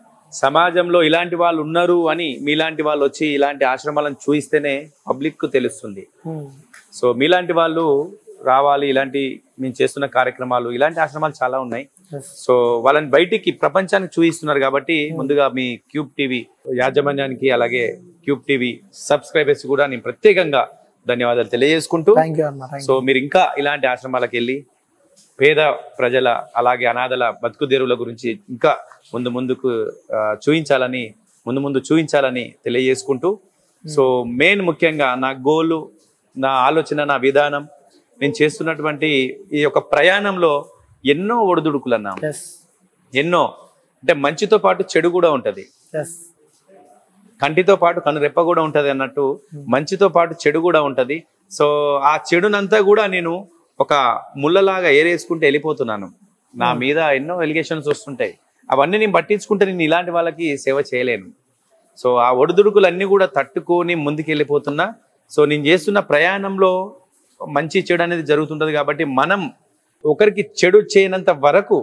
సమాజంలో ఇలాంటి వాళ్ళు ఉన్నారు అని మీలాంటి వాళ్ళు వచ్చి ఇలాంటి ఆశ్రమాలను చూయిస్తేనే పబ్లిక్ కు తెలుస్తుంది ఉమ్, సో మీలాంటి వాళ్ళు రావాలి ఇలాంటి మేము చేస్తున్న కార్యక్రమాలు ఇలాంటి ఆశ్రమాలు చాలా ఉన్నాయి yes. సో వాళ్ళని బయటికి ప్రపంచానికి చూపిస్తున్నారు కాబట్టి ముందుగా మీ క్యూబ్ టీవీ యాజమాన్యానికి అలాగే క్యూబ్ టీవీ సబ్స్క్రైబర్స్ కూడా నేను ప్రత్యేకంగా ధన్యవాదాలు తెలియజేసుకుంటూ థ్యాంక్ యూ అన్న థ్యాంక్ సో మీరు ఇంకా ఇలాంటి ఆశ్రమాలకు వెళ్ళి పేద ప్రజల అలాగే అనాథల బతుకు తెరువుల గురించి ఇంకా ముందు ముందుకు ఆ, చూయించాలని ముందు ముందు చూయించాలని తెలియజేసుకుంటూ సో మెయిన్ ముఖ్యంగా నా గోలు నా ఆలోచన నా విధానం నేను చేస్తున్నటువంటి ఈ యొక్క ప్రయాణంలో ఎన్నో ఒడిదుడుకులు అన్నా ఎస్ ఎన్నో అంటే మంచితో పాటు చెడు కూడా ఉంటది ఎస్ కంటితో పాటు కను రెప్ప కూడా ఉంటది అన్నట్టు మంచితో పాటు చెడు కూడా ఉంటది సో ఆ చెడునంతా కూడా నేను ఒక ముళ్ళలాగా ఏరేసుకుంటే వెళ్ళిపోతున్నాను నా మీద ఎన్నో ఎలిగేషన్స్ వస్తుంటాయి అవన్నీ నేను పట్టించుకుంటే నేను ఇలాంటి వాళ్ళకి సేవ చేయలేను సో ఆ ఒడిదుడుకులన్నీ కూడా తట్టుకొని ముందుకు వెళ్ళిపోతున్నా సో నేను చేస్తున్న ప్రయాణంలో మంచి చెడు అనేది జరుగుతుంటది కాబట్టి మనం ఒకరికి చెడు చేయనంత వరకు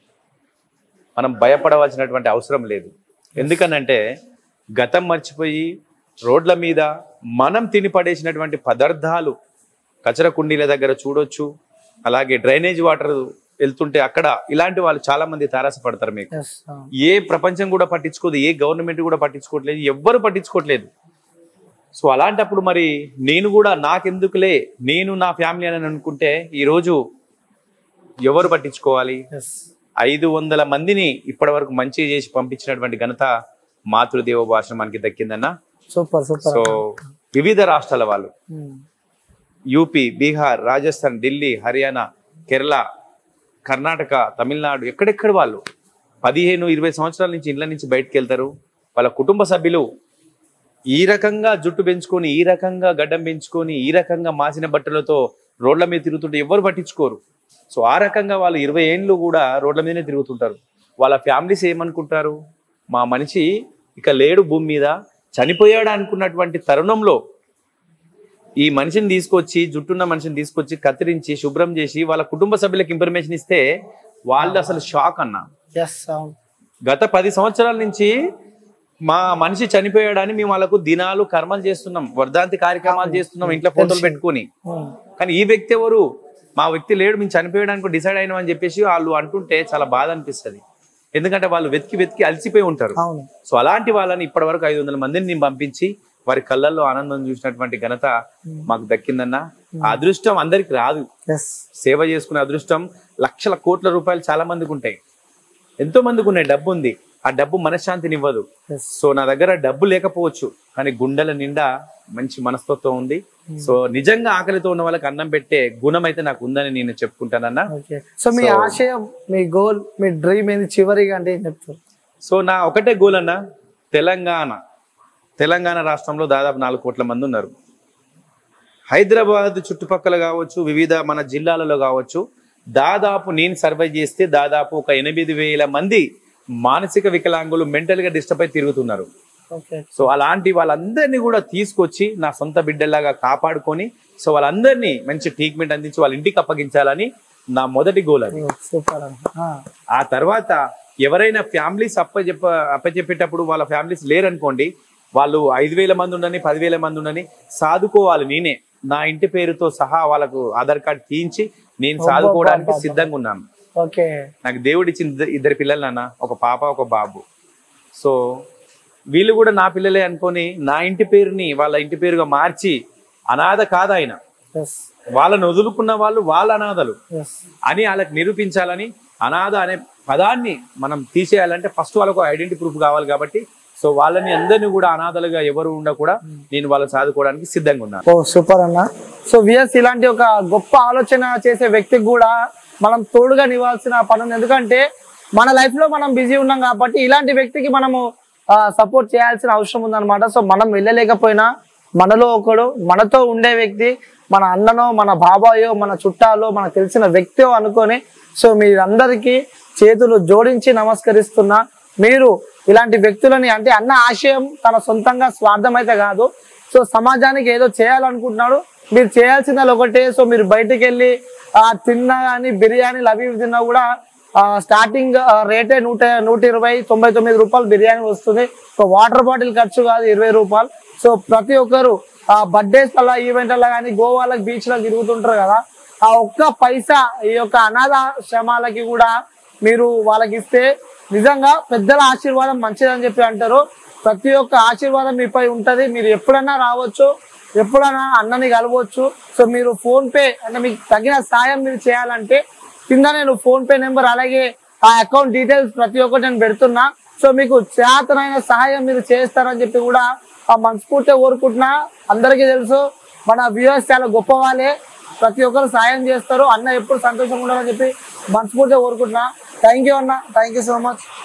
మనం భయపడవలసినటువంటి అవసరం లేదు ఎందుకనంటే గతం మర్చిపోయి రోడ్ల మీద మనం తిని పడేసినటువంటి పదార్థాలు కచర కుండీల దగ్గర చూడొచ్చు అలాగే డ్రైనేజ్ వాటర్ వెళ్తుంటే అక్కడ ఇలాంటి వాళ్ళు చాలా మంది తారసపడతారు మీకు ఎస్ ఏ ప్రపంచం కూడా పట్టించుకోదు ఏ గవర్నమెంట్ కూడా పట్టించుకోవట్లేదు ఎవ్వరు పట్టించుకోవట్లేదు సో అలాంటప్పుడు మరి నేను కూడా నాకెందుకులే నేను నా ఫ్యామిలీ అని అనుకుంటే ఈరోజు ఎవరు పట్టించుకోవాలి ఎస్ ఐదు వందల మందిని ఇప్పటి వరకు మంచి చేసి పంపించినటువంటి ఘనత మాతృదేవ భాష మనకి దక్కిందన్న సూపర్ సూపర్ సో వివిధ రాష్ట్రాల వాళ్ళు యూపీ బీహార్ రాజస్థాన్ ఢిల్లీ హర్యానా కేరళ కర్ణాటక తమిళనాడు ఎక్కడెక్కడ వాళ్ళు పదిహేను ఇరవై సంవత్సరాల నుంచి ఇళ్ళ నుంచి బయటకు వెళ్తారు వాళ్ళ కుటుంబ సభ్యులు ఈ రకంగా జుట్టు పెంచుకొని ఈ రకంగా గడ్డం పెంచుకొని ఈ రకంగా మాసిన బట్టలతో రోడ్ల మీద తిరుగుతుంటే ఎవరు పట్టించుకోరు సో ఆ రకంగా వాళ్ళు ఇరవై ఏళ్ళు కూడా రోడ్ల మీదనే తిరుగుతుంటారు వాళ్ళ ఫ్యామిలీస్ ఏమనుకుంటారు మా మనిషి ఇక లేడు భూమి మీద చనిపోయాడు అనుకున్నటువంటి తరుణంలో ఈ మనిషిని తీసుకొచ్చి జుట్టున్న మనిషిని తీసుకొచ్చి కత్తిరించి శుభ్రం చేసి వాళ్ళ కుటుంబ సభ్యులకు ఇన్ఫర్మేషన్ ఇస్తే వాళ్ళు అసలు షాక్ అన్న ఎస్ అవును గత పది సంవత్సరాల నుంచి మా మనిషి చనిపోయాడని మేము వాళ్ళకు దినాలు కర్మలు చేస్తున్నాం వర్ధాంతి కార్యక్రమాలు చేస్తున్నాం ఇంట్లో ఫోటోలు పెట్టుకొని ఉమ్. కానీ ఈ వ్యక్తి ఎవరు మా వ్యక్తి లేడు మేము చనిపోయడానికి డిసైడ్ అయినాం అని చెప్పేసి వాళ్ళు అంటుంటే చాలా బాధ అనిపిస్తుంది ఎందుకంటే వాళ్ళు వెతికి వెతికి అలసిపోయి ఉంటారు అవును సో అలాంటి వాళ్ళని ఇప్పటి వరకు ఐదు వందల మందిని నేను పంపించి వారి కళ్ళల్లో ఆనందం చూసినటువంటి ఘనత మాకు దక్కిందన్న ఆ అదృష్టం అందరికి రాదు ఎస్ సేవ చేసుకునే అదృష్టం లక్షల కోట్ల రూపాయలు చాలా మందికి ఉంటాయి ఎంతో మందికి ఉన్నాయి డబ్బు ఉంది ఆ డబ్బు మనశ్శాంతిని ఇవ్వదు ఎస్ సో నా దగ్గర డబ్బు లేకపోవచ్చు కానీ గుండెల నిండా మంచి మనస్తత్వం ఉంది సో నిజంగా ఆకలితో ఉన్న వాళ్ళకి అన్నం పెట్టే గుణం అయితే నాకు ఉందని నేను చెప్పుకుంటానన్నా ఓకే సో మీ ఆశయం మీ గోల్ మీ డ్రీమ్ ఏంది చివరిగా అంటే ఏం చెప్తారు సో నా ఒకటే గోల్ అన్న తెలంగాణ తెలంగాణ రాష్ట్రంలో దాదాపు నాలుగు కోట్ల మంది ఉన్నారు హైదరాబాద్ చుట్టుపక్కల కావచ్చు వివిధ మన జిల్లాలలో కావచ్చు దాదాపు నేను సర్వే చేస్తే దాదాపు ఒక ఎనిమిది వేల మంది మానసిక వికలాంగులు మెంటల్ గా డిస్టర్బ్ అయి తిరుగుతున్నారు ఓకే సో అలాంటి వాళ్ళందరినీ కూడా తీసుకొచ్చి నా సొంత బిడ్డలాగా కాపాడుకొని సో వాళ్ళందరినీ మంచి ట్రీట్మెంట్ అందించి వాళ్ళ ఇంటికి అప్పగించాలని నా మొదటి గోల్ అది సూపర్ అన్న ఆ తర్వాత ఎవరైనా ఫ్యామిలీస్ అప్పచెప్ప అప్పచెప్పేటప్పుడు వాళ్ళ ఫ్యామిలీస్ లేరనుకోండి వాళ్ళు ఐదు వేల మంది ఉండని పదివేల మంది ఉండని సాదుకోవాలి నేనే నా ఇంటి పేరుతో సహా వాళ్ళకు ఆధార్ కార్డ్ తీయించి నేను సాదుకోవడానికి సిద్ధంగా ఉన్నాను ఓకే నాకు దేవుడు ఇచ్చిన ఇద్దరు- ఇద్దరు పిల్లలు నాన్న ఒక పాప ఒక బాబు సో వీళ్ళు కూడా నా పిల్లలే అనుకొని నా ఇంటి పేరుని వాళ్ళ ఇంటి పేరుగా మార్చి అనాథ కాదు ఆయన ఎస్ వాళ్ళని వదులుకున్న వాళ్ళు వాళ్ళ అనాథలు ఎస్ అని వాళ్ళకి నిరూపించాలని అనాథ అనే పదాన్ని మనం తీసేయాలంటే ఫస్ట్ వాళ్ళకు ఐడెంటిటీ ప్రూఫ్ కావాలి కాబట్టి సో వాళ్ళని అందరినీ కూడా అనాథలుగా ఎవరు ఉండకూడా నేను వాళ్ళని సాదుకోవడానికి సిద్ధంగా ఉన్నాను ఓ సూపర్ అన్న సో విఎస్ ఇలాంటి ఒక గొప్ప ఆలోచన చేసే వ్యక్తికి కూడా మనం తోడుగా నివ్వాల్సిన పని ఉంది ఎందుకంటే మన లైఫ్ లో మనం బిజీ ఉన్నాం కాబట్టి ఇలాంటి వ్యక్తికి మనము సపోర్ట్ చేయాల్సిన అవసరం ఉందన్నమాట సో మనం వెళ్ళలేకపోయినా మనలో ఒకడు మనతో ఉండే వ్యక్తి మన అన్ననో మన బాబాయో మన చుట్టాలో మనకు తెలిసిన వ్యక్తి అనుకొని సో మీరందరికీ చేతులు జోడించి నమస్కరిస్తున్నా మీరు ఇలాంటి వ్యక్తులని అంటే అన్న ఆశయం తన సొంతంగా స్వార్థం అయితే కాదు సో సమాజానికి ఏదో చేయాలనుకుంటున్నాడు మీరు చేయాల్సింది ఒకటే సో మీరు బయటికి వెళ్ళి ఆ తిన్నా కానీ బిర్యానీలు అవి ఇవి తిన్నా కూడా ఆ, స్టార్టింగ్ ఆ, రేటే నూట నూట ఇరవై తొంభై తొమ్మిది రూపాయలు బిర్యానీ వస్తుంది సో వాటర్ బాటిల్ ఖర్చు కాదు ఇరవై రూపాయలు సో ప్రతి ఒక్కరు ఆ బర్త్డేస్ అలా ఈవెంట్లలో కానీ గోవాలకు బీచ్ లో తిరుగుతుంటారు కదా ఆ ఒక్క పైసా ఈ యొక్క అనాథాశ్రమాలకి కూడా మీరు వాళ్ళకి ఇస్తే నిజంగా పెద్దల ఆశీర్వాదం మంచిదని చెప్పి అంటారు ప్రతి ఒక్క ఆశీర్వాదం మీపై ఉంటది మీరు ఎప్పుడన్నా రావచ్చు ఎప్పుడైనా అన్నని కలవచ్చు సో మీరు ఫోన్ పే అంటే మీకు తగిన సాయం మీరు చేయాలంటే కింద నేను ఫోన్ పే నెంబర్ అలాగే ఆ అకౌంట్ డీటెయిల్స్ ప్రతి ఒక్కటి నేను పెడుతున్నా సో మీకు చేతనైన సహాయం మీరు చేస్తారని చెప్పి కూడా ఆ మనస్ఫూర్తిగా కోరుకుంటున్నా అందరికీ తెలుసు మన వ్యూవర్స్ చాలా గొప్ప వాళ్ళే ప్రతి ఒక్కరు సాయం చేస్తారు అన్న ఎప్పుడు సంతోషంగా ఉండాలని చెప్పి మనస్ఫూర్తిగా కోరుకుంటున్నా థ్యాంక్ యూ అన్న థ్యాంక్ యూ సో మచ్